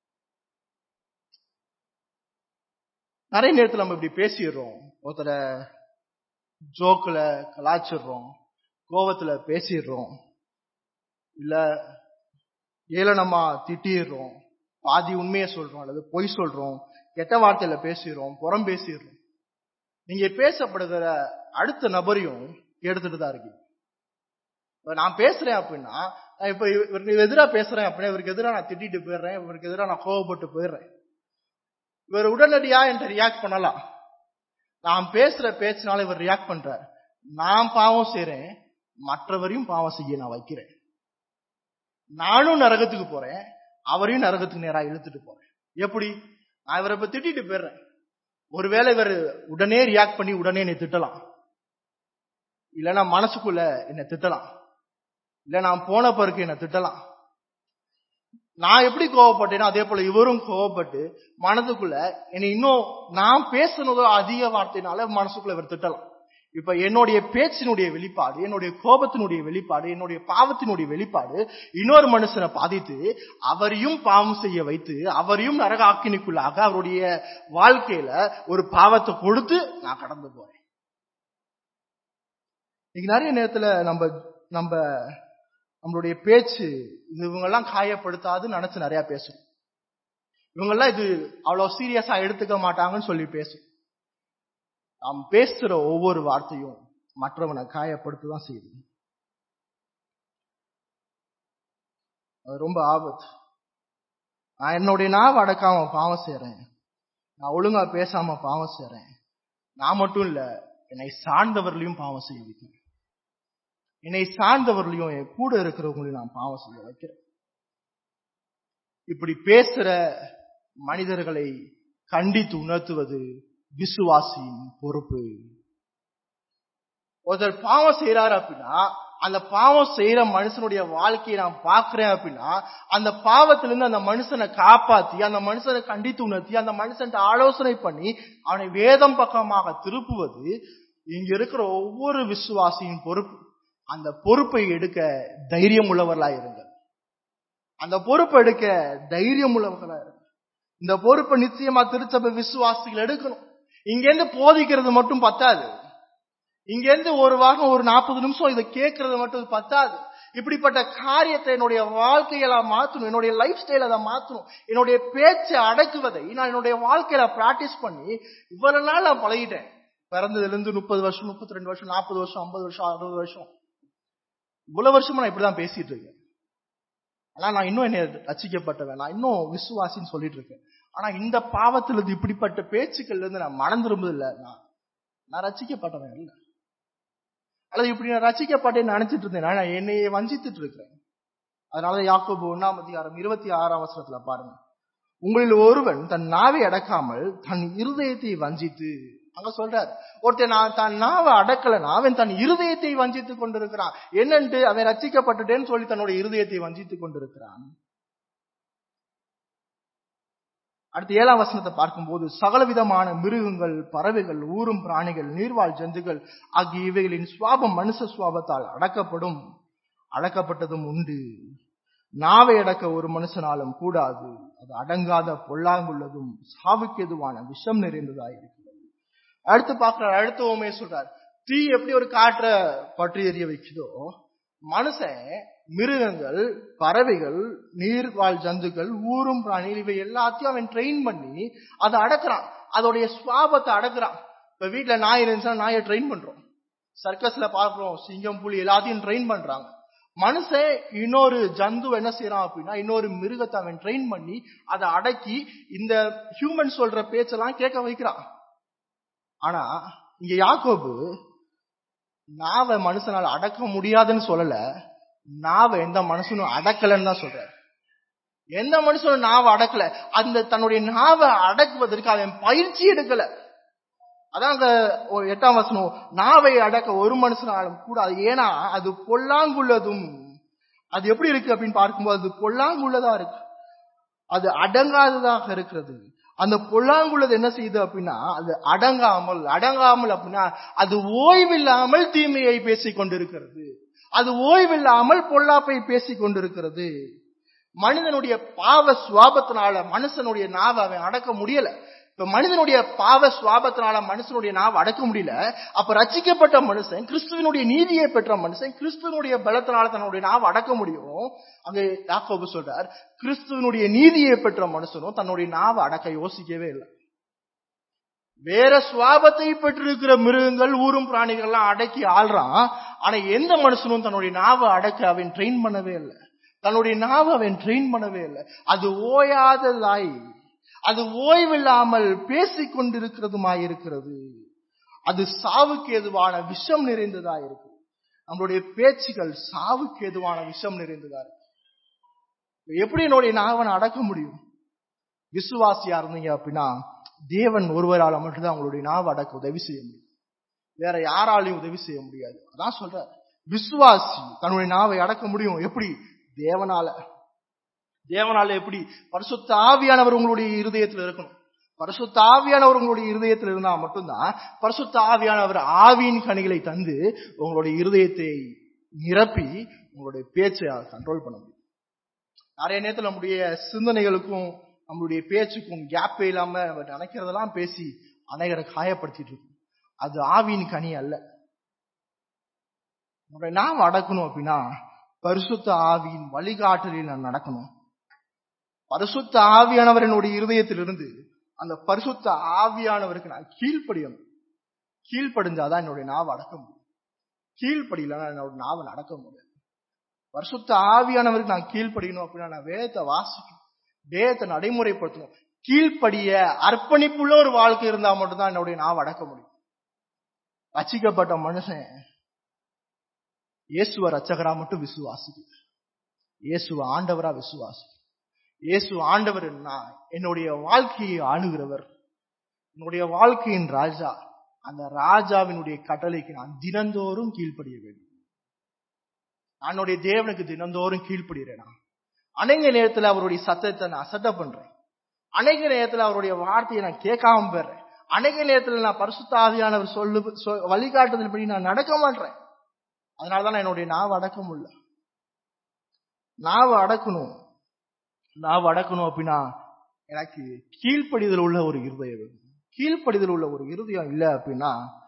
நிறைய நேரத்துல நம்ம இப்படி பேசிடுறோம் ஒருத்தர ஜோக்குல கலாச்சிடுறோம் கோவத்துல பேசிடுறோம் இல்ல ஏளனமா திட்டிடுறோம் பாதி உண்மையை சொல்றோம் அல்லது பொய் சொல்றோம் கெட்ட வார்த்தையில பேசிடுறோம் புறம் பேசிடுறோம் நீங்க பேசப்படுகிற அடுத்த நபரையும் எடுத்துட்டு தான் இருக்கீங்க இப்ப நான் பேசுறேன் அப்படின்னா நான் இப்ப இவ- இவருக்கு எதிரா பேசுறேன் அப்படின்னா இவருக்கு எதிரா நான் திட்டிட்டு போயிடுறேன் இவருக்கு எதிரா நான் கோவப்பட்டு போயிடுறேன் இவர் உடனடியா என்கிட்ட ரியாக்ட் பண்ணலாம் நான் பேசுற பேச்சினால இவர் ரியாக்ட் பண்றார் நான் பாவம் செய்றேன் மற்றவரையும் பாவம் செய்ய நான் வைக்கிறேன் நானும் நரகத்துக்கு போறேன் அவரையும் நரகத்துக்கு நேரா இழுத்துட்டு போறேன் எப்படி நான் இவரை இப்ப திட்டிட்டு போயிடுறேன் ஒருவேளை இவர் உடனே ரியாக்ட் பண்ணி உடனே என்னை திட்டலாம் இல்லைன்னா மனசுக்குள்ள என்னை திட்டலாம் இல்ல நான் போன பிறகு என்னை திட்டலாம் நான் எப்படி கோவப்பட்டேனோ அதே போல இவரும் கோவப்பட்டு மனதுக்குள்ள என்னை இன்னும் நான் பேசுனதோ அதிக வார்த்தையினால மனசுக்குள்ள இவர் திட்டலாம் இப்ப என்னுடைய பேச்சினுடைய வெளிப்பாடு என்னுடைய கோபத்தினுடைய வெளிப்பாடு என்னுடைய பாவத்தினுடைய வெளிப்பாடு இன்னொரு மனுஷனை பாதித்து அவரையும் பாவம் செய்ய வைத்து அவரையும் நரக ஆக்கினிக்குள்ளாக அவருடைய வாழ்க்கையில ஒரு பாவத்தை கொடுத்து நான் கடந்து போறேன் இன்னைக்கு நிறைய நேரத்துல நம்ம நம்ம நம்மளுடைய பேச்சு இது இவங்கெல்லாம் காயப்படுத்தாதுன்னு நினைச்சு நிறைய பேசும் இவங்கெல்லாம் இது அவ்வளவு சீரியஸா எடுத்துக்க மாட்டாங்கன்னு சொல்லி பேசும் நாம் பேசுற ஒவ்வொரு வார்த்தையும் மற்றவனை காயப்படுத்ததான் செய்யுது அது ரொம்ப ஆபத்து நான் என்னுடைய நாவ அடக்காம பாவம் செய்யறேன் நான் ஒழுங்கா பேசாம பாவம் செய்யறேன் நான் மட்டும் இல்ல என்னை சார்ந்தவர்களையும் பாவம் செய்ய வைக்கிறேன் என்னை சார்ந்தவர்களையும் என் கூட இருக்கிறவங்களையும் நான் பாவம் செய்ய வைக்கிறேன் இப்படி பேசுற மனிதர்களை கண்டித்து உணர்த்துவது விசுவாசியின் பொறுப்பு ஒருத்தர் பாவம் செய்யறாரு அப்படின்னா அந்த பாவம் செய்யற மனுஷனுடைய வாழ்க்கையை நான் பார்க்கிறேன் அப்படின்னா அந்த பாவத்திலிருந்து அந்த மனுஷனை காப்பாத்தி அந்த மனுஷனை கண்டித்து உணர்த்தி அந்த மனுஷன் ஆலோசனை பண்ணி அவனை வேதம் பக்கமாக திருப்புவது இங்க இருக்கிற ஒவ்வொரு விசுவாசியின் பொறுப்பு அந்த பொறுப்பை எடுக்க தைரியம் உள்ளவர்களா இருங்க அந்த பொறுப்பை எடுக்க தைரியம் உள்ளவர்களா இருங்க இந்த பொறுப்பை நிச்சயமா திருச்சபை விசுவாசிகள் எடுக்கணும் இங்கேருந்து போதிக்கிறது மட்டும் பத்தாது இங்கேருந்து ஒரு வாரம் ஒரு நாற்பது நிமிஷம் இதை கேட்கறது மட்டும் பத்தாது இப்படிப்பட்ட காரியத்தை என்னுடைய வாழ்க்கையில மாத்தணும் என்னுடைய லைஃப் ஸ்டைல அதை மாத்தணும் என்னுடைய பேச்சை அடக்குவதை நான் என்னுடைய வாழ்க்கையில பிராக்டிஸ் பண்ணி இவ்வளவு நாள் நான் பழகிட்டேன் பிறந்ததுல இருந்து முப்பது வருஷம் முப்பத்தி ரெண்டு வருஷம் நாற்பது வருஷம் ஐம்பது வருஷம் அறுபது வருஷம் இவ்வளவு வருஷமா நான் இப்படிதான் பேசிட்டு இருக்கேன் ஆனா நான் இன்னும் என்ன ரசிக்கப்பட்டவன் நான் இன்னும் விசுவாசின்னு சொல்லிட்டு இருக்கேன் ஆனா இந்த பாவத்திலிருந்து இப்படிப்பட்ட பேச்சுக்கள்ல இருந்து நான் மனம் திரும்புது இல்ல நான் நான் ரசிக்கப்பட்டவன் இல்ல அல்லது இப்படி நான் ரசிக்கப்பட்டேன்னு நினைச்சிட்டு இருந்தேன் நான் என்னையே வஞ்சித்துட்டு இருக்கிறேன் அதனால யாக்கோபு ஒன்னாம் அதிகாரம் இருபத்தி ஆறாம் வசனத்துல பாருங்க உங்களில் ஒருவன் தன் நாவை அடக்காமல் தன் இருதயத்தை வஞ்சித்து அங்க சொல்றார் ஒருத்தன் நான் தன் நாவை அடக்கலனா அவன் தன் இருதயத்தை வஞ்சித்துக் கொண்டிருக்கிறான் என்னன்ட்டு அவன் ரச்சிக்கப்பட்டுட்டேன்னு சொல்லி தன்னுடைய இருதயத்தை வஞ்சித்துக் கொண்டிருக்கிறான் அடுத்து ஏழாம் வசனத்தை பார்க்கும்போது சகலவிதமான மிருகங்கள் பறவைகள் ஊரும் பிராணிகள் நீர்வாழ் ஜந்துகள் ஆகிய இவைகளின் சுவாபம் மனுஷ சுவாபத்தால் அடக்கப்படும் அடக்கப்பட்டதும் உண்டு நாவை அடக்க ஒரு மனுஷனாலும் கூடாது அது அடங்காத பொல்லாங்குள்ளதும் சாவுக்கு எதுவான விஷம் நிறைந்ததாயிருக்கிறது அடுத்து பார்க்கிற அடுத்த உண்மையை சொல்றார் தீ எப்படி ஒரு காற்ற பற்றி எறிய வைக்குதோ மனுஷன் மிருகங்கள் பறவைகள் நீர்வாழ் ஜந்துக்கள் ஊரும் பிராணிகள் இவை எல்லாத்தையும் அவன் ட்ரெயின் பண்ணி அதை அடக்குறான் அதோடைய சுவாபத்தை அடக்குறான் இப்ப வீட்டுல நாய் இருந்துச்சுன்னா நாயை ட்ரெயின் பண்றோம் சர்க்கஸ்ல பார்க்கிறோம் சிங்கம் புலி எல்லாத்தையும் ட்ரெயின் பண்றாங்க மனுஷன் இன்னொரு ஜந்து என்ன செய்யறான் அப்படின்னா இன்னொரு மிருகத்தை அவன் ட்ரெயின் பண்ணி அதை அடக்கி இந்த ஹியூமன் சொல்ற பேச்செல்லாம் கேட்க வைக்கிறான் ஆனா இங்க யாக்கோபு நாவை மனுஷனால் அடக்க முடியாதுன்னு சொல்லல நாவை எந்த மனுஷனும் அடக்கலன்னு தான் சொல்றாரு எந்த மனுஷனும் நாவை அடக்கல அந்த தன்னுடைய நாவை அடக்குவதற்கு அவன் பயிற்சி எடுக்கல அதான் அங்க ஒரு எட்டாம் வசனம் நாவை அடக்க ஒரு மனுஷனாலும் கூடாது ஏன்னா அது பொல்லாங்குள்ளதும் அது எப்படி இருக்கு அப்படின்னு பார்க்கும்போது அது பொல்லாங்குள்ளதா இருக்கு அது அடங்காததாக இருக்கிறது அந்த பொல்லாங்குள்ளது என்ன செய்யுது அப்படின்னா அது அடங்காமல் அடங்காமல் அப்படின்னா அது ஓய்வில்லாமல் தீமையை பேசிக் கொண்டிருக்கிறது அது ஓய்வில்லாமல் பொல்லாப்பை பேசிக் கொண்டிருக்கிறது மனிதனுடைய பாவ சுவாபத்தினால மனுஷனுடைய நாவை அவன் அடக்க முடியல இப்ப மனிதனுடைய பாவ சுவாபத்தினால மனுஷனுடைய நாவை அடக்க முடியல அப்ப ரச்சிக்கப்பட்ட மனுஷன் கிறிஸ்துவனுடைய நீதியை பெற்ற மனுஷன் கிறிஸ்துவனுடைய பலத்தினால தன்னுடைய நாவை அடக்க முடியும் அங்க யாக்கோபு சொல்றார் கிறிஸ்துவனுடைய நீதியை பெற்ற மனுஷனும் தன்னுடைய நாவை அடக்க யோசிக்கவே இல்லை வேற சுவாபத்தை பெற்றிருக்கிற மிருகங்கள் ஊரும் பிராணிகள் எல்லாம் அடக்கி ஆள்றான் ஆனா எந்த மனுஷனும் தன்னுடைய நாவை அடக்க அவன் ட்ரெயின் பண்ணவே இல்லை தன்னுடைய நாவை அவன் ட்ரெயின் பண்ணவே இல்லை அது ஓயாததாய் அது ஓய்வில்லாமல் பேசிக் கொண்டிருக்கிறதுமாயிருக்கிறது அது சாவுக்கு எதுவான விஷம் நிறைந்ததா இருக்கு நம்மளுடைய பேச்சுகள் சாவுக்கு எதுவான விஷம் நிறைந்ததா இருக்கு எப்படி என்னுடைய நாவனை அடக்க முடியும் விசுவாசியா இருந்தீங்க அப்படின்னா தேவன் ஒருவரால் மட்டும்தான் உங்களுடைய நாவை அடக்க உதவி செய்ய முடியும் வேற யாராலையும் உதவி செய்ய முடியாது அதான் சொல்ற விசுவாசி தன்னுடைய நாவை அடக்க முடியும் எப்படி தேவனால தேவனால எப்படி பரிசுத்த ஆவியானவர் உங்களுடைய இருதயத்தில் இருக்கணும் பரிசுத்த ஆவியானவர் உங்களுடைய இருதயத்தில் இருந்தா மட்டும்தான் பரிசுத்த ஆவியானவர் ஆவியின் கனிகளை தந்து உங்களுடைய இருதயத்தை நிரப்பி உங்களுடைய பேச்சை கண்ட்ரோல் பண்ண முடியும் நிறைய நேரத்தில் நம்முடைய சிந்தனைகளுக்கும் நம்மளுடைய பேச்சுக்கும் கேப்பே இல்லாம நம்ம நினைக்கிறதெல்லாம் பேசி அநேகரை காயப்படுத்திட்டு இருக்கோம் அது ஆவியின் கனி அல்ல உங்களுடைய நாம் அடக்கணும் அப்படின்னா பரிசுத்த ஆவியின் வழிகாட்டலில் நான் நடக்கணும் பரிசுத்த ஆவியானவர் என்னுடைய இருதயத்திலிருந்து அந்த பரிசுத்த ஆவியானவருக்கு நான் கீழ்ப்படியணும் கீழ்ப்படிஞ்சாதான் என்னுடைய நாவை அடக்க முடியும் கீழ்ப்படியிலன்னா என்னோட நாவை நடக்க முடியாது பரிசுத்த ஆவியானவருக்கு நான் கீழ்ப்படியணும் அப்படின்னா நான் வேதத்தை வாசிக்கணும் வேதத்தை நடைமுறைப்படுத்தணும் கீழ்ப்படிய அர்ப்பணிப்புள்ள ஒரு வாழ்க்கை இருந்தா மட்டும்தான் என்னுடைய நாவை அடக்க முடியும் ரச்சிக்கப்பட்ட மனுஷன் இயேசுவ ரச்சகரா மட்டும் விசுவாசிக்க இயேசுவ ஆண்டவரா விசுவாசி இயேசு ஆண்டவர் என்னுடைய வாழ்க்கையை ஆளுகிறவர் என்னுடைய வாழ்க்கையின் ராஜா அந்த ராஜாவினுடைய கட்டளைக்கு நான் தினந்தோறும் கீழ்ப்படிய வேண்டும் என்னுடைய தேவனுக்கு தினந்தோறும் கீழ்ப்படுகிறேன் அநேக நேரத்தில் அவருடைய சத்தத்தை நான் அசட்ட பண்றேன் அநேக நேரத்தில் அவருடைய வார்த்தையை நான் கேட்காம போயிடுறேன் அநேக நேரத்தில் நான் பரிசுத்தாவியானவர் சொல்லு வழிகாட்டுதல் படி நான் நடக்க மாட்டேன் அதனாலதான் நான் என்னுடைய நாவை அடக்க முடியல நாவை அடக்கணும் நாவை அடக்கணும் அப்படின்னா எனக்கு கீழ்ப்படிதல் உள்ள ஒரு இருதயம் வேணும் கீழ்ப்படிதல் உள்ள ஒரு இருதயம் இல்லை அப்படின்னா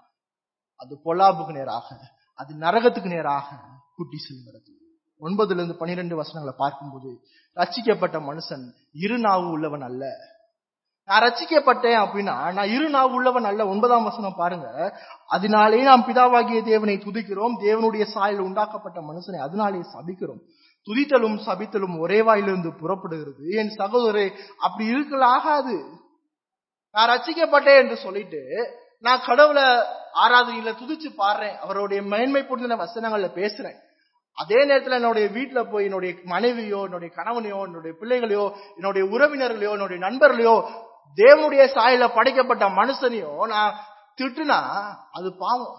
அது பொல்லாப்புக்கு நேராக அது நரகத்துக்கு நேராக கூட்டி செல்கிறது ஒன்பதுல இருந்து பனிரெண்டு வசனங்களை பார்க்கும்போது ரச்சிக்கப்பட்ட மனுஷன் இரு நாவு உள்ளவன் அல்ல நான் ரச்சிக்கப்பட்டேன் அப்படின்னா நான் இரு நாவு உள்ளவன் அல்ல ஒன்பதாம் வசனம் பாருங்க அதனாலே நாம் பிதாவாகிய தேவனை துதிக்கிறோம் தேவனுடைய சாயல் உண்டாக்கப்பட்ட மனுஷனை அதனாலே சபிக்கிறோம் துதித்தலும் சபித்தலும் ஒரே வாயிலிருந்து புறப்படுகிறது என் சகோதரே அப்படி இருக்கல ஆகாது நான் ரச்சிக்கப்பட்டேன் என்று சொல்லிட்டு நான் கடவுளை ஆராதனையில துதிச்சு பாடுறேன் அவருடைய மேன்மை பொருந்தின வசனங்கள்ல பேசுறேன் அதே நேரத்துல என்னுடைய வீட்டுல போய் என்னுடைய மனைவியோ என்னுடைய கணவனையோ என்னுடைய பிள்ளைகளையோ என்னுடைய உறவினர்களையோ என்னுடைய நண்பர்களையோ தேவனுடைய சாயல படைக்கப்பட்ட மனுஷனையோ நான் திட்டுனா அது பாவம்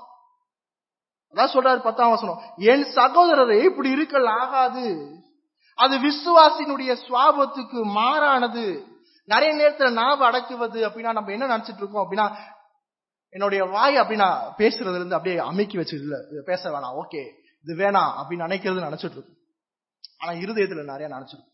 அதான் சொல்றாரு பத்தாம் வசனம் என் சகோதரரை இப்படி இருக்கல் ஆகாது அது விசுவாசினுடைய சுவாபத்துக்கு மாறானது நிறைய நேரத்துல நாவ அடக்குவது அப்படின்னா நம்ம என்ன நினைச்சிட்டு இருக்கோம் அப்படின்னா என்னுடைய வாய் அப்படின்னா பேசுறதுல இருந்து அப்படியே அமைக்கி வச்சு இல்ல இதை பேச வேணாம் ஓகே இது வேணாம் அப்படின்னு நினைக்கிறது நினைச்சிட்டு இருக்கும் ஆனா இருதயத்துல நிறைய நினைச்சிருக்கும்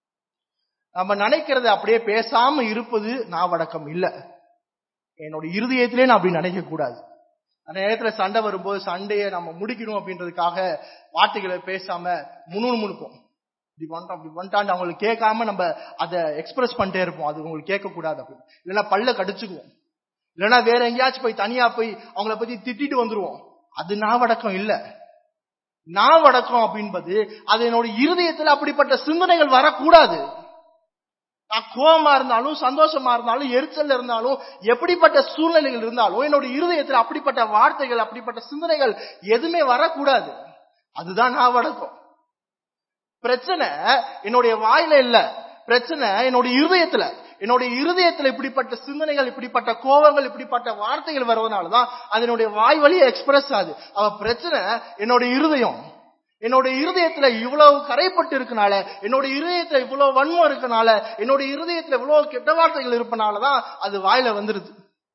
நம்ம நினைக்கிறத அப்படியே பேசாம இருப்பது நாவடக்கம் இல்ல என்னோட இருதயத்திலே நான் அப்படி நினைக்க கூடாது அந்த நேரத்துல சண்டை வரும்போது சண்டையை நம்ம முடிக்கணும் அப்படின்றதுக்காக வார்த்தைகளை பேசாம முன்னு முணுப்போம் இப்படி பண்ணிட்டோம் அப்படி பண்ணிட்டான்னு அவங்களுக்கு கேட்காம நம்ம அதை எக்ஸ்பிரஸ் பண்ணிட்டே இருப்போம் அது உங்களுக்கு கேட்கக்கூடாது அப்படின்னு இல்லைன்னா பல்ல கடிச்சுக்குவோம் இல்லைன்னா வேற எங்கேயாச்சும் போய் தனியா போய் அவங்கள பத்தி திட்டிட்டு வந்துருவோம் அது நாவடக்கம் இல்ல நாவடக்கம் அப்படின்பது அது என்னோட இருதயத்துல அப்படிப்பட்ட சிந்தனைகள் வரக்கூடாது நான் கோபமா இருந்தாலும் சந்தோஷமா இருந்தாலும் எரிச்சல் இருந்தாலும் எப்படிப்பட்ட சூழ்நிலைகள் இருந்தாலும் என்னோட இருதயத்தில் அப்படிப்பட்ட வார்த்தைகள் அப்படிப்பட்ட சிந்தனைகள் எதுவுமே வரக்கூடாது அதுதான் நான் வடக்கம் பிரச்சனை என்னுடைய வாயில இல்ல பிரச்சனை என்னுடைய இருதயத்துல என்னுடைய இருதயத்துல இப்படிப்பட்ட சிந்தனைகள் இப்படிப்பட்ட கோபங்கள் இப்படிப்பட்ட வார்த்தைகள் வருவதனாலதான் அது என்னுடைய வாய் வழியை எக்ஸ்பிரஸ் ஆகுது அவ பிரச்சனை என்னுடைய இருதயம் என்னுடைய இருதயத்துல இவ்வளவு கரைப்பட்டு இருக்கனால என்னுடைய இருதயத்துல இவ்வளவு வன்மம் இருக்கனால என்னுடைய இருதயத்துல இவ்வளவு கெட்ட வார்த்தைகள் இருப்பனாலதான் அது வாயில வந்துருது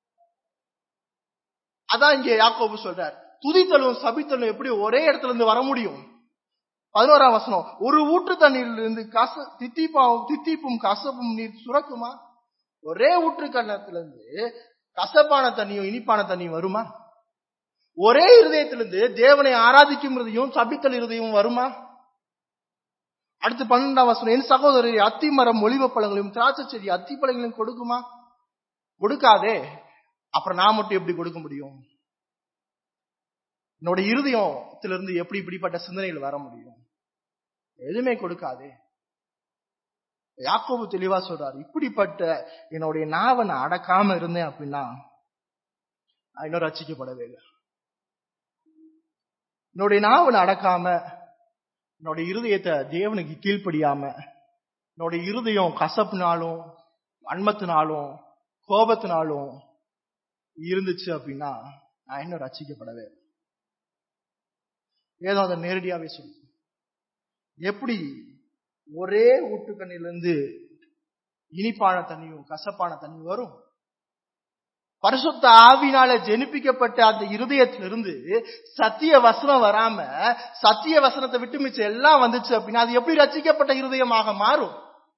அதான் இங்க யாக்கோபு சொல்றார் துதித்தலும் சபித்தலும் எப்படி ஒரே இடத்துல இருந்து வர முடியும் பதினோராம் வசனம் ஒரு ஊற்று தண்ணீரிலிருந்து கச தித்திப்பாவும் தித்திப்பும் கசப்பும் நீர் சுரக்குமா ஒரே ஊற்று கண்ணத்திலிருந்து கசப்பான தண்ணியும் இனிப்பான தண்ணியும் வருமா ஒரே இருதயத்திலிருந்து தேவனை ஆராதிக்கும் இருதையும் சபித்தல் இருதையும் வருமா அடுத்து பன்னெண்டாம் வசனம் என் சகோதரர் அத்தி மரம் ஒளிவ பழங்களையும் திராட்சை செடி அத்தி பழங்களையும் கொடுக்குமா கொடுக்காதே அப்புறம் நான் மட்டும் எப்படி கொடுக்க முடியும் என்னோட இருதயத்திலிருந்து எப்படி இப்படிப்பட்ட சிந்தனைகள் வர முடியும் எதுவுமே கொடுக்காதே யாக்கோபு தெளிவா சொல்றாரு இப்படிப்பட்ட என்னுடைய நாவை நான் அடக்காம இருந்தேன் அப்படின்னா இன்னும் ரசிக்கப்படவே இல்லை என்னுடைய நாவனை அடக்காம என்னோட இருதயத்தை தேவனுக்கு கீழ்ப்படியாம என்னோட இருதயம் கசப்புனாலும் வன்மத்தினாலும் கோபத்தினாலும் இருந்துச்சு அப்படின்னா நான் இன்னும் ரசிக்கப்படவே ஏதோ அதை நேரடியாவே சொல்லு எப்படி ஒரே ஊட்டுக்கண்ணிலிருந்து இனிப்பான தண்ணியும் கசப்பான தண்ணி வரும் பரிசுத்த ஆவினால ஜெனிப்பிக்கப்பட்ட அந்த இருதயத்திலிருந்து சத்திய வசனம் வராம சத்திய வசனத்தை விட்டு மிச்சம் எல்லாம் வந்துச்சு அப்படின்னா அது எப்படி ரச்சிக்கப்பட்ட இருதயமாக மாறும்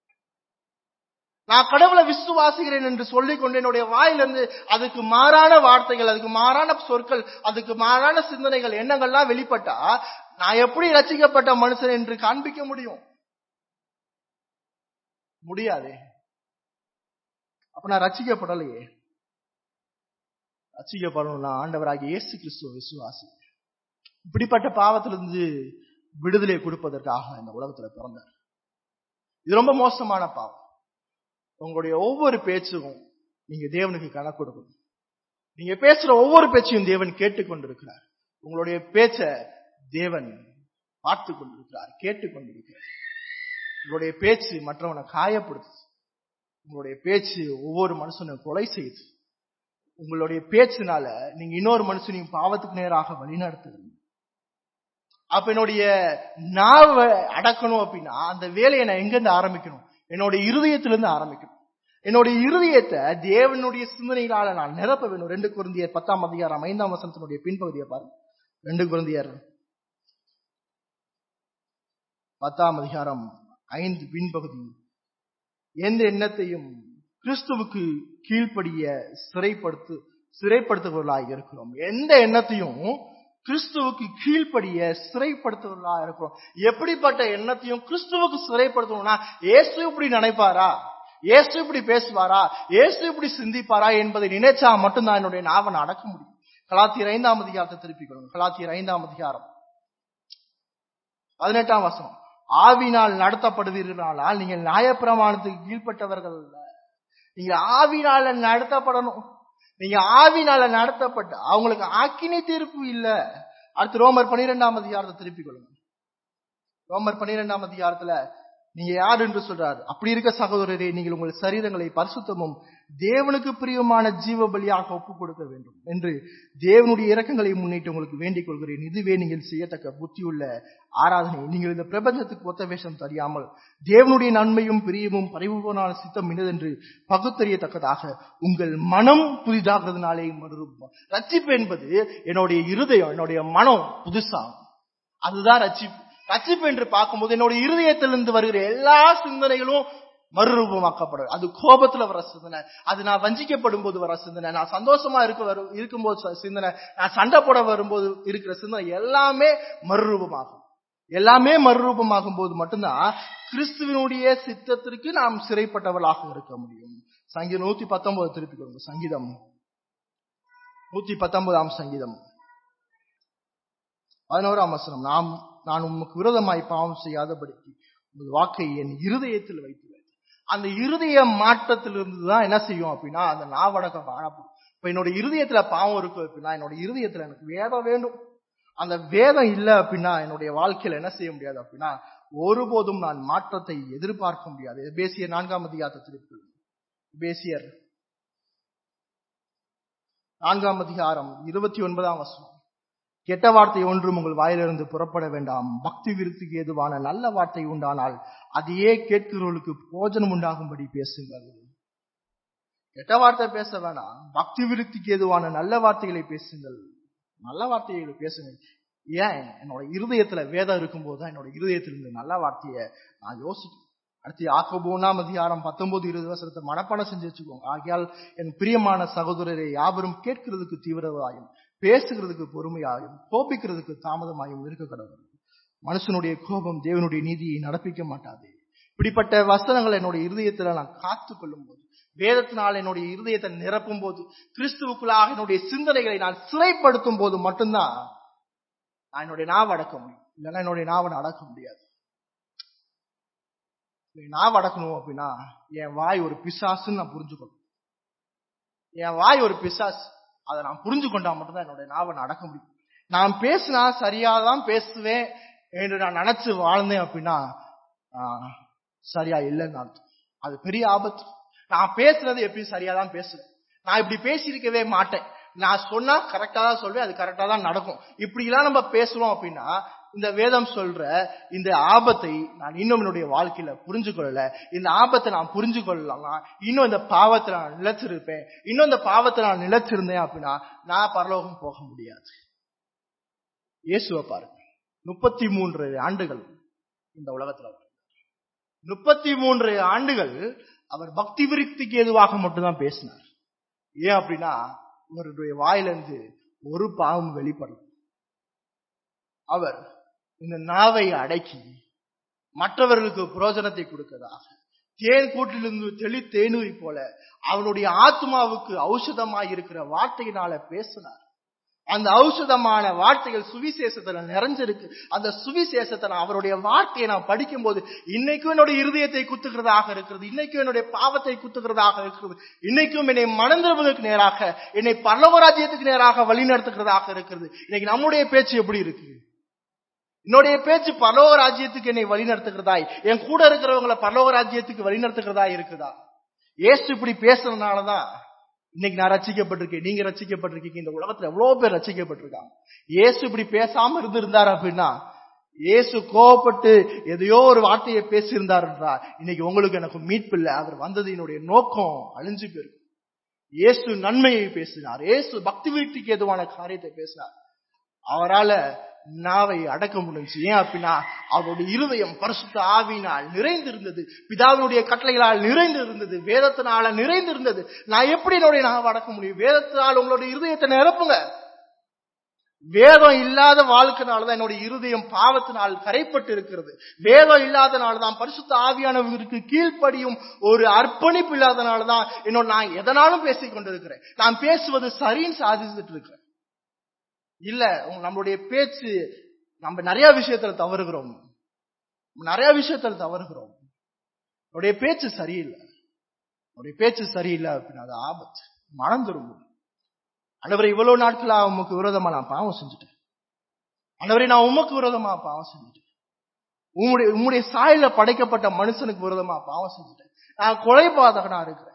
நான் கடவுளை விசுவாசிக்கிறேன் என்று சொல்லிக்கொண்டு என்னுடைய வாயிலிருந்து அதுக்கு மாறான வார்த்தைகள் அதுக்கு மாறான சொற்கள் அதுக்கு மாறான சிந்தனைகள் எண்ணங்கள்லாம் வெளிப்பட்டா நான் எப்படி ரச்சிக்கப்பட்ட மனுஷன் என்று காண்பிக்க முடியும் முடியாதே அப்ப நான் ரச்சிக்கப்படலையே ரச்சிக்கப்படணும்னா ஆண்டவராகிய இயேசு கிறிஸ்துவ விசுவாசி இப்படிப்பட்ட பாவத்திலிருந்து விடுதலை கொடுப்பதற்காக இந்த உலகத்துல பிறந்தார் இது ரொம்ப மோசமான பாவம் உங்களுடைய ஒவ்வொரு பேச்சும் நீங்க தேவனுக்கு கணக்கு கொடுக்கணும் நீங்க பேசுற ஒவ்வொரு பேச்சையும் தேவன் கேட்டுக்கொண்டிருக்கிறார் உங்களுடைய பேச்ச தேவன் பார்த்து கொண்டிருக்கிறார் கேட்டுக்கொண்டிருக்கிறார் உங்களுடைய பேச்சு மற்றவனை காயப்படுத்துது உங்களுடைய பேச்சு ஒவ்வொரு மனுஷனும் கொலை செய்யுது உங்களுடைய பேச்சுனால நீங்க இன்னொரு மனுஷனையும் பாவத்துக்கு நேராக வழிநடத்துறீங்க அப்ப என்னுடைய நாவை அடக்கணும் அப்படின்னா அந்த வேலையை நான் எங்கிருந்து ஆரம்பிக்கணும் என்னுடைய இருதயத்திலிருந்து ஆரம்பிக்கணும் என்னுடைய இருதயத்தை தேவனுடைய சிந்தனைகளால நான் நிரப்ப வேணும் ரெண்டு குருந்தியர் பத்தாம் அதிகாரம் ஐந்தாம் வசனத்தினுடைய பின்பகுதியை பாருங்க ரெண்டு குருந்தியர் பத்தாம் அதிகாரம் ஐந்து பின்பகுதி எந்த எண்ணத்தையும் கிறிஸ்துவுக்கு கீழ்ப்படிய சிறைப்படுத்து சிறைப்படுத்துபவர்களாக இருக்கிறோம் எந்த எண்ணத்தையும் கிறிஸ்துவுக்கு கீழ்ப்படிய சிறைப்படுத்துவர்களாக இருக்கிறோம் எப்படிப்பட்ட எண்ணத்தையும் கிறிஸ்துவுக்கு சிறைப்படுத்தணும்னா இயேசு இப்படி நினைப்பாரா இயேசு இப்படி பேசுவாரா இயேசு இப்படி சிந்திப்பாரா என்பதை நினைச்சா மட்டும்தான் என்னுடைய நாவனை அடக்க முடியும் கலாத்தியர் ஐந்தாம் அதிகாரத்தை திருப்பிக் கொள்ளுங்க கலாத்தியர் ஐந்தாம் அதிகாரம் பதினெட்டாம் வசனம் ஆவினால் நடத்தப்படுவீர்களானால் நீங்கள் நியாயப்பிரமாணத்துக்கு கீழ்ப்பட்டவர்கள் அல்ல நீங்க ஆவினால நடத்தப்படணும் நீங்க ஆவினால நடத்தப்பட்ட அவங்களுக்கு ஆக்கினை தீர்ப்பு இல்ல அடுத்து ரோமர் பனிரெண்டாம் அதிகாரத்தை திருப்பிக் கொள்ளுங்க ரோமர் பனிரெண்டாம் அதிகாரத்துல நீங்க யார் என்று சொல்றாரு அப்படி இருக்க சகோதரரே நீங்கள் உங்கள் சரீரங்களை பரிசுத்தமும் தேவனுக்கு பிரியமான ஜீவ பலியாக ஒப்புக் கொடுக்க வேண்டும் என்று தேவனுடைய இரக்கங்களை முன்னிட்டு உங்களுக்கு வேண்டிக் கொள்கிறேன் இதுவே நீங்கள் செய்யத்தக்க புத்தியுள்ள ஆராதனை நீங்கள் இந்த பிரபஞ்சத்துக்கு ஒத்த வேஷம் தெரியாமல் தேவனுடைய நன்மையும் பிரியமும் பறிவுபோனான சித்தம் இன்னதென்று பகுத்தறியத்தக்கதாக உங்கள் மனம் புதிதாகிறதுனாலே மறுரூபம் ரட்சிப்பு என்பது என்னுடைய இருதயம் என்னுடைய மனம் புதுசாகும் அதுதான் ரட்சிப்பு ரட்சிப்பு என்று பார்க்கும்போது என்னுடைய இருதயத்திலிருந்து வருகிற எல்லா சிந்தனைகளும் மறுரூபமாக்கப்படும் அது கோபத்துல வர சிந்தனை அது நான் வஞ்சிக்கப்படும் போது வர சிந்தனை நான் சந்தோஷமா இருக்க வரும் இருக்கும்போது சிந்தனை நான் சண்டை போட வரும்போது இருக்கிற சிந்தனை எல்லாமே மறுரூபமாகும் எல்லாமே மறுரூபமாகும் போது மட்டும்தான் கிறிஸ்துவனுடைய சித்தத்திற்கு நாம் சிறைப்பட்டவர்களாக இருக்க முடியும் சங்கீதம் நூத்தி பத்தொன்பது திருப்பி கொடுங்க சங்கீதம் நூத்தி பத்தொன்பதாம் சங்கீதம் பதினோராம் வசனம் நாம் நான் உமக்கு விரோதமாய் பாவம் செய்யாதபடிக்கு உங்கள் வாக்கை என் இருதயத்தில் வைத்து அந்த இருதய மாற்றத்திலிருந்து தான் என்ன செய்யும் அப்படின்னா அந்த நாவடக்கம் காணப்படும் இப்ப என்னோட இருதயத்துல பாவம் இருக்கு அப்படின்னா என்னோட இருதயத்துல எனக்கு வேதம் வேண்டும் அந்த வேதம் இல்லை அப்படின்னா என்னுடைய வாழ்க்கையில என்ன செய்ய முடியாது அப்படின்னா ஒருபோதும் நான் மாற்றத்தை எதிர்பார்க்க முடியாது பேசிய நான்காம் அதிகாரத்தை திருப்பி பேசியர் நான்காம் அதிகாரம் இருபத்தி ஒன்பதாம் வசனம் கெட்ட வார்த்தை ஒன்றும் உங்கள் வாயிலிருந்து புறப்பட வேண்டாம் பக்தி விருத்திக்கு ஏதுவான நல்ல வார்த்தை உண்டானால் அதையே கேட்கிறவர்களுக்கு போஜனம் உண்டாகும்படி பேசுங்கள் கெட்ட வார்த்தை பேச வேணாம் பக்தி விருத்திக்கு ஏதுவான நல்ல வார்த்தைகளை பேசுங்கள் நல்ல வார்த்தைகளை பேசுங்கள் ஏன் என்னோட இருதயத்துல வேதம் இருக்கும்போது தான் என்னோட இருதயத்திலிருந்து நல்ல வார்த்தையை நான் யோசிக்கிறேன் அடுத்து யாக்கோபு ஒன்றாம் அதிகாரம் பத்தொன்பது இருபது வருஷத்தை மனப்பாடம் செஞ்சு வச்சுக்கோங்க ஆகையால் என் பிரியமான சகோதரரை யாவரும் கேட்கிறதுக்கு தீவிரவாயும் பேசுகிறதுக்கு பொறுமையாயும் கோபிக்கிறதுக்கு தாமதமாயும் இருக்க கடவுள் மனுஷனுடைய கோபம் தேவனுடைய நீதியை நடப்பிக்க மாட்டாது இப்படிப்பட்ட வசனங்கள் என்னுடைய இருதயத்துல நான் காத்து கொள்ளும் போது வேதத்தினால் என்னுடைய இருதயத்தை நிரப்பும் போது கிறிஸ்துவுக்குள்ளாக என்னுடைய சிந்தனைகளை நான் சிறைப்படுத்தும் போது மட்டும்தான் நான் என்னுடைய நாவை அடக்க முடியும் இல்லைன்னா என்னுடைய நாவை அடக்க முடியாது நாவை அடக்கணும் அப்படின்னா என் வாய் ஒரு பிசாசுன்னு நான் புரிஞ்சுக்கணும் என் வாய் ஒரு பிசாசு அதை நான் புரிஞ்சு கொண்டா மட்டும்தான் என்னுடைய நாவை நான் அடக்க முடியும் நான் பேசினா சரியாதான் பேசுவேன் என்று நான் நினைச்சு வாழ்ந்தேன் அப்படின்னா சரியா இல்லைன்னு அர்த்தம் அது பெரிய ஆபத்து நான் பேசுறது எப்படி சரியா தான் பேசுவேன் நான் இப்படி பேசியிருக்கவே மாட்டேன் நான் சொன்னா கரெக்டா தான் சொல்வேன் அது கரெக்டா தான் நடக்கும் இப்படி எல்லாம் நம்ம பேசுறோம் அப்படின்னா இந்த வேதம் சொல்ற இந்த ஆபத்தை நான் இன்னும் என்னுடைய வாழ்க்கையில புரிஞ்சு கொள்ளல இந்த ஆபத்தை நான் புரிஞ்சு கொள்ளலாம்னா இன்னும் இந்த பாவத்தை நான் நிலைச்சிருப்பேன் இன்னும் இந்த பாவத்தை நான் நிலைச்சிருந்தேன் அப்படின்னா நான் பரலோகம் போக முடியாது இயேசுவை பாருங்க முப்பத்தி மூன்று ஆண்டுகள் இந்த உலகத்துல முப்பத்தி மூன்று ஆண்டுகள் அவர் பக்தி விருத்திக்கு எதுவாக மட்டும்தான் பேசினார் ஏன் அப்படின்னா அவருடைய வாயிலிருந்து ஒரு பாவம் வெளிப்படல அவர் இந்த நாவை அடக்கி மற்றவர்களுக்கு புரோஜனத்தை கொடுக்கதாக தேன் கூட்டிலிருந்து தெளி தேனூரி போல அவனுடைய ஆத்மாவுக்கு ஔஷதமாய் இருக்கிற வார்த்தையினால பேசினார் அந்த ஔஷதமான வார்த்தைகள் சுவிசேஷத்துல நிறைஞ்சிருக்கு அந்த சுவிசேஷத்தை நான் அவருடைய வார்த்தையை நான் படிக்கும் போது இன்னைக்கும் என்னுடைய இருதயத்தை குத்துகிறதாக இருக்கிறது இன்னைக்கும் என்னுடைய பாவத்தை குத்துகிறதாக இருக்கிறது இன்னைக்கும் என்னை மணந்திருவதற்கு நேராக என்னை பல்லவராஜ்யத்துக்கு நேராக வழிநடத்துகிறதாக இருக்கிறது இன்னைக்கு நம்முடைய பேச்சு எப்படி இருக்கு என்னுடைய பேச்சு பரலோக ராஜ்யத்துக்கு என்னை வழிநடத்துகிறதாய் என் கூட இருக்கிறவங்களை பரலோக ராஜ்யத்துக்கு வழிநடத்துகிறதா இருக்குதா ஏசு இப்படி பேசுறதுனாலதான் இன்னைக்கு நான் ரசிக்கப்பட்டிருக்கேன் நீங்க ரசிக்கப்பட்டிருக்கீங்க இந்த உலகத்துல எவ்வளவு பேர் ரசிக்கப்பட்டிருக்காங்க இயேசு இப்படி பேசாம இருந்திருந்தார் அப்படின்னா இயேசு கோவப்பட்டு எதையோ ஒரு வார்த்தையை பேசியிருந்தார் என்றால் இன்னைக்கு உங்களுக்கு எனக்கு மீட்பு இல்லை அவர் வந்தது என்னுடைய நோக்கம் அழிஞ்சு போயிருக்கு இயேசு நன்மையை பேசினார் இயேசு பக்தி வீட்டுக்கு எதுவான காரியத்தை பேசினார் அவரால நாவை அடக்க முடிஞ்சு ஏன் அப்படின்னா அவருடைய இருதயம் பரிசுத்த ஆவினால் நிறைந்திருந்தது பிதாவினுடைய கட்டளைகளால் நிறைந்து இருந்தது வேதத்தினால நிறைந்திருந்தது நான் எப்படி என்னுடைய நாவை அடக்க முடியும் வேதத்தினால் உங்களுடைய இருதயத்தை நிரப்புங்க வேதம் இல்லாத வாழ்க்கைனாலதான் என்னுடைய இருதயம் பாவத்தினால் கரைப்பட்டு இருக்கிறது வேதம் இல்லாதனாலதான் பரிசுத்த ஆவியானவருக்கு கீழ்ப்படியும் ஒரு அர்ப்பணிப்பு இல்லாதனாலதான் என்னோட நான் எதனாலும் பேசிக் கொண்டிருக்கிறேன் நான் பேசுவது சரின்னு சாதிச்சுட்டு இருக்கிறேன் இல்ல நம்மளுடைய பேச்சு நம்ம நிறைய விஷயத்துல தவறுகிறோம் நிறைய விஷயத்துல தவறுகிறோம் நம்முடைய பேச்சு சரியில்லை நம்முடைய பேச்சு சரியில்லை அப்படின்னா அது ஆபத்து மனம் திரும்பும் அண்டவரை இவ்வளவு நாட்களா உமக்கு விரோதமா நான் பாவம் செஞ்சுட்டேன் அண்டவரை நான் உமக்கு விரோதமா பாவம் செஞ்சுட்டேன் உம்முடைய உம்முடைய சாயல படைக்கப்பட்ட மனுஷனுக்கு விரோதமா பாவம் செஞ்சுட்டேன் நான் கொலைபாதகனா இருக்கிறேன்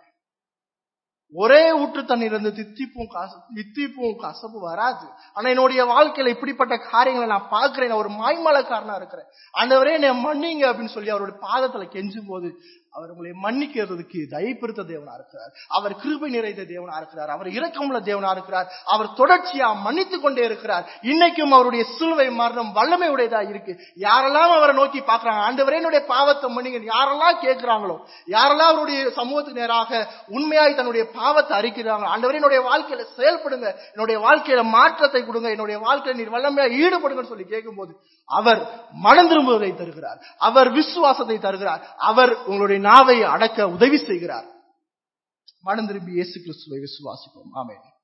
ஒரே ஊற்று தண்ணீர் இருந்து தித்திப்பும் காசு தித்திப்பும் கசப்பு வராது ஆனா என்னுடைய வாழ்க்கையில இப்படிப்பட்ட காரியங்களை நான் பார்க்கிறேன் நான் ஒரு மாய்மலக்காரனா இருக்கிறேன் ஆண்டவரே என்னை மன்னிங்க அப்படின்னு சொல்லி அவருடைய பாதத்துல கெஞ்சும் போது அவர் உங்களை மன்னிக்கிறதுக்கு தயப்பிருத்த தேவனா இருக்கிறார் அவர் கிருபை நிறைந்த தேவனா இருக்கிறார் அவர் இரக்கமுள்ள தேவனா இருக்கிறார் அவர் தொடர்ச்சியா மன்னித்து கொண்டே இருக்கிறார் இன்னைக்கும் அவருடைய சிலுவை மரணம் வல்லமை உடையதா இருக்கு யாரெல்லாம் அவரை நோக்கி பாக்குறாங்க ஆண்டவரே என்னுடைய பாவத்தை மன்னிங்க யாரெல்லாம் கேட்கிறாங்களோ யாரெல்லாம் அவருடைய சமூகத்துக்கு நேராக உண்மையாய் தன்னுடைய பாவத்தை அறிக்கிறாங்க ஆண்டவரே என்னுடைய வாழ்க்கையில செயல்படுங்க என்னுடைய வாழ்க்கையில மாற்றத்தை கொடுங்க என்னுடைய வாழ்க்கையில நீர் வல்லமையா ஈடுபடுங்கன்னு சொல்லி கேட்கும்போது அவர் மனம் திரும்புவதை தருகிறார் அவர் விசுவாசத்தை தருகிறார் அவர் உங்களுடைய நாவை அடக்க உதவி செய்கிறார் மனம் திரும்பி இயேசு கிறிஸ்துவை விசுவாசிப்போம் ஆமென்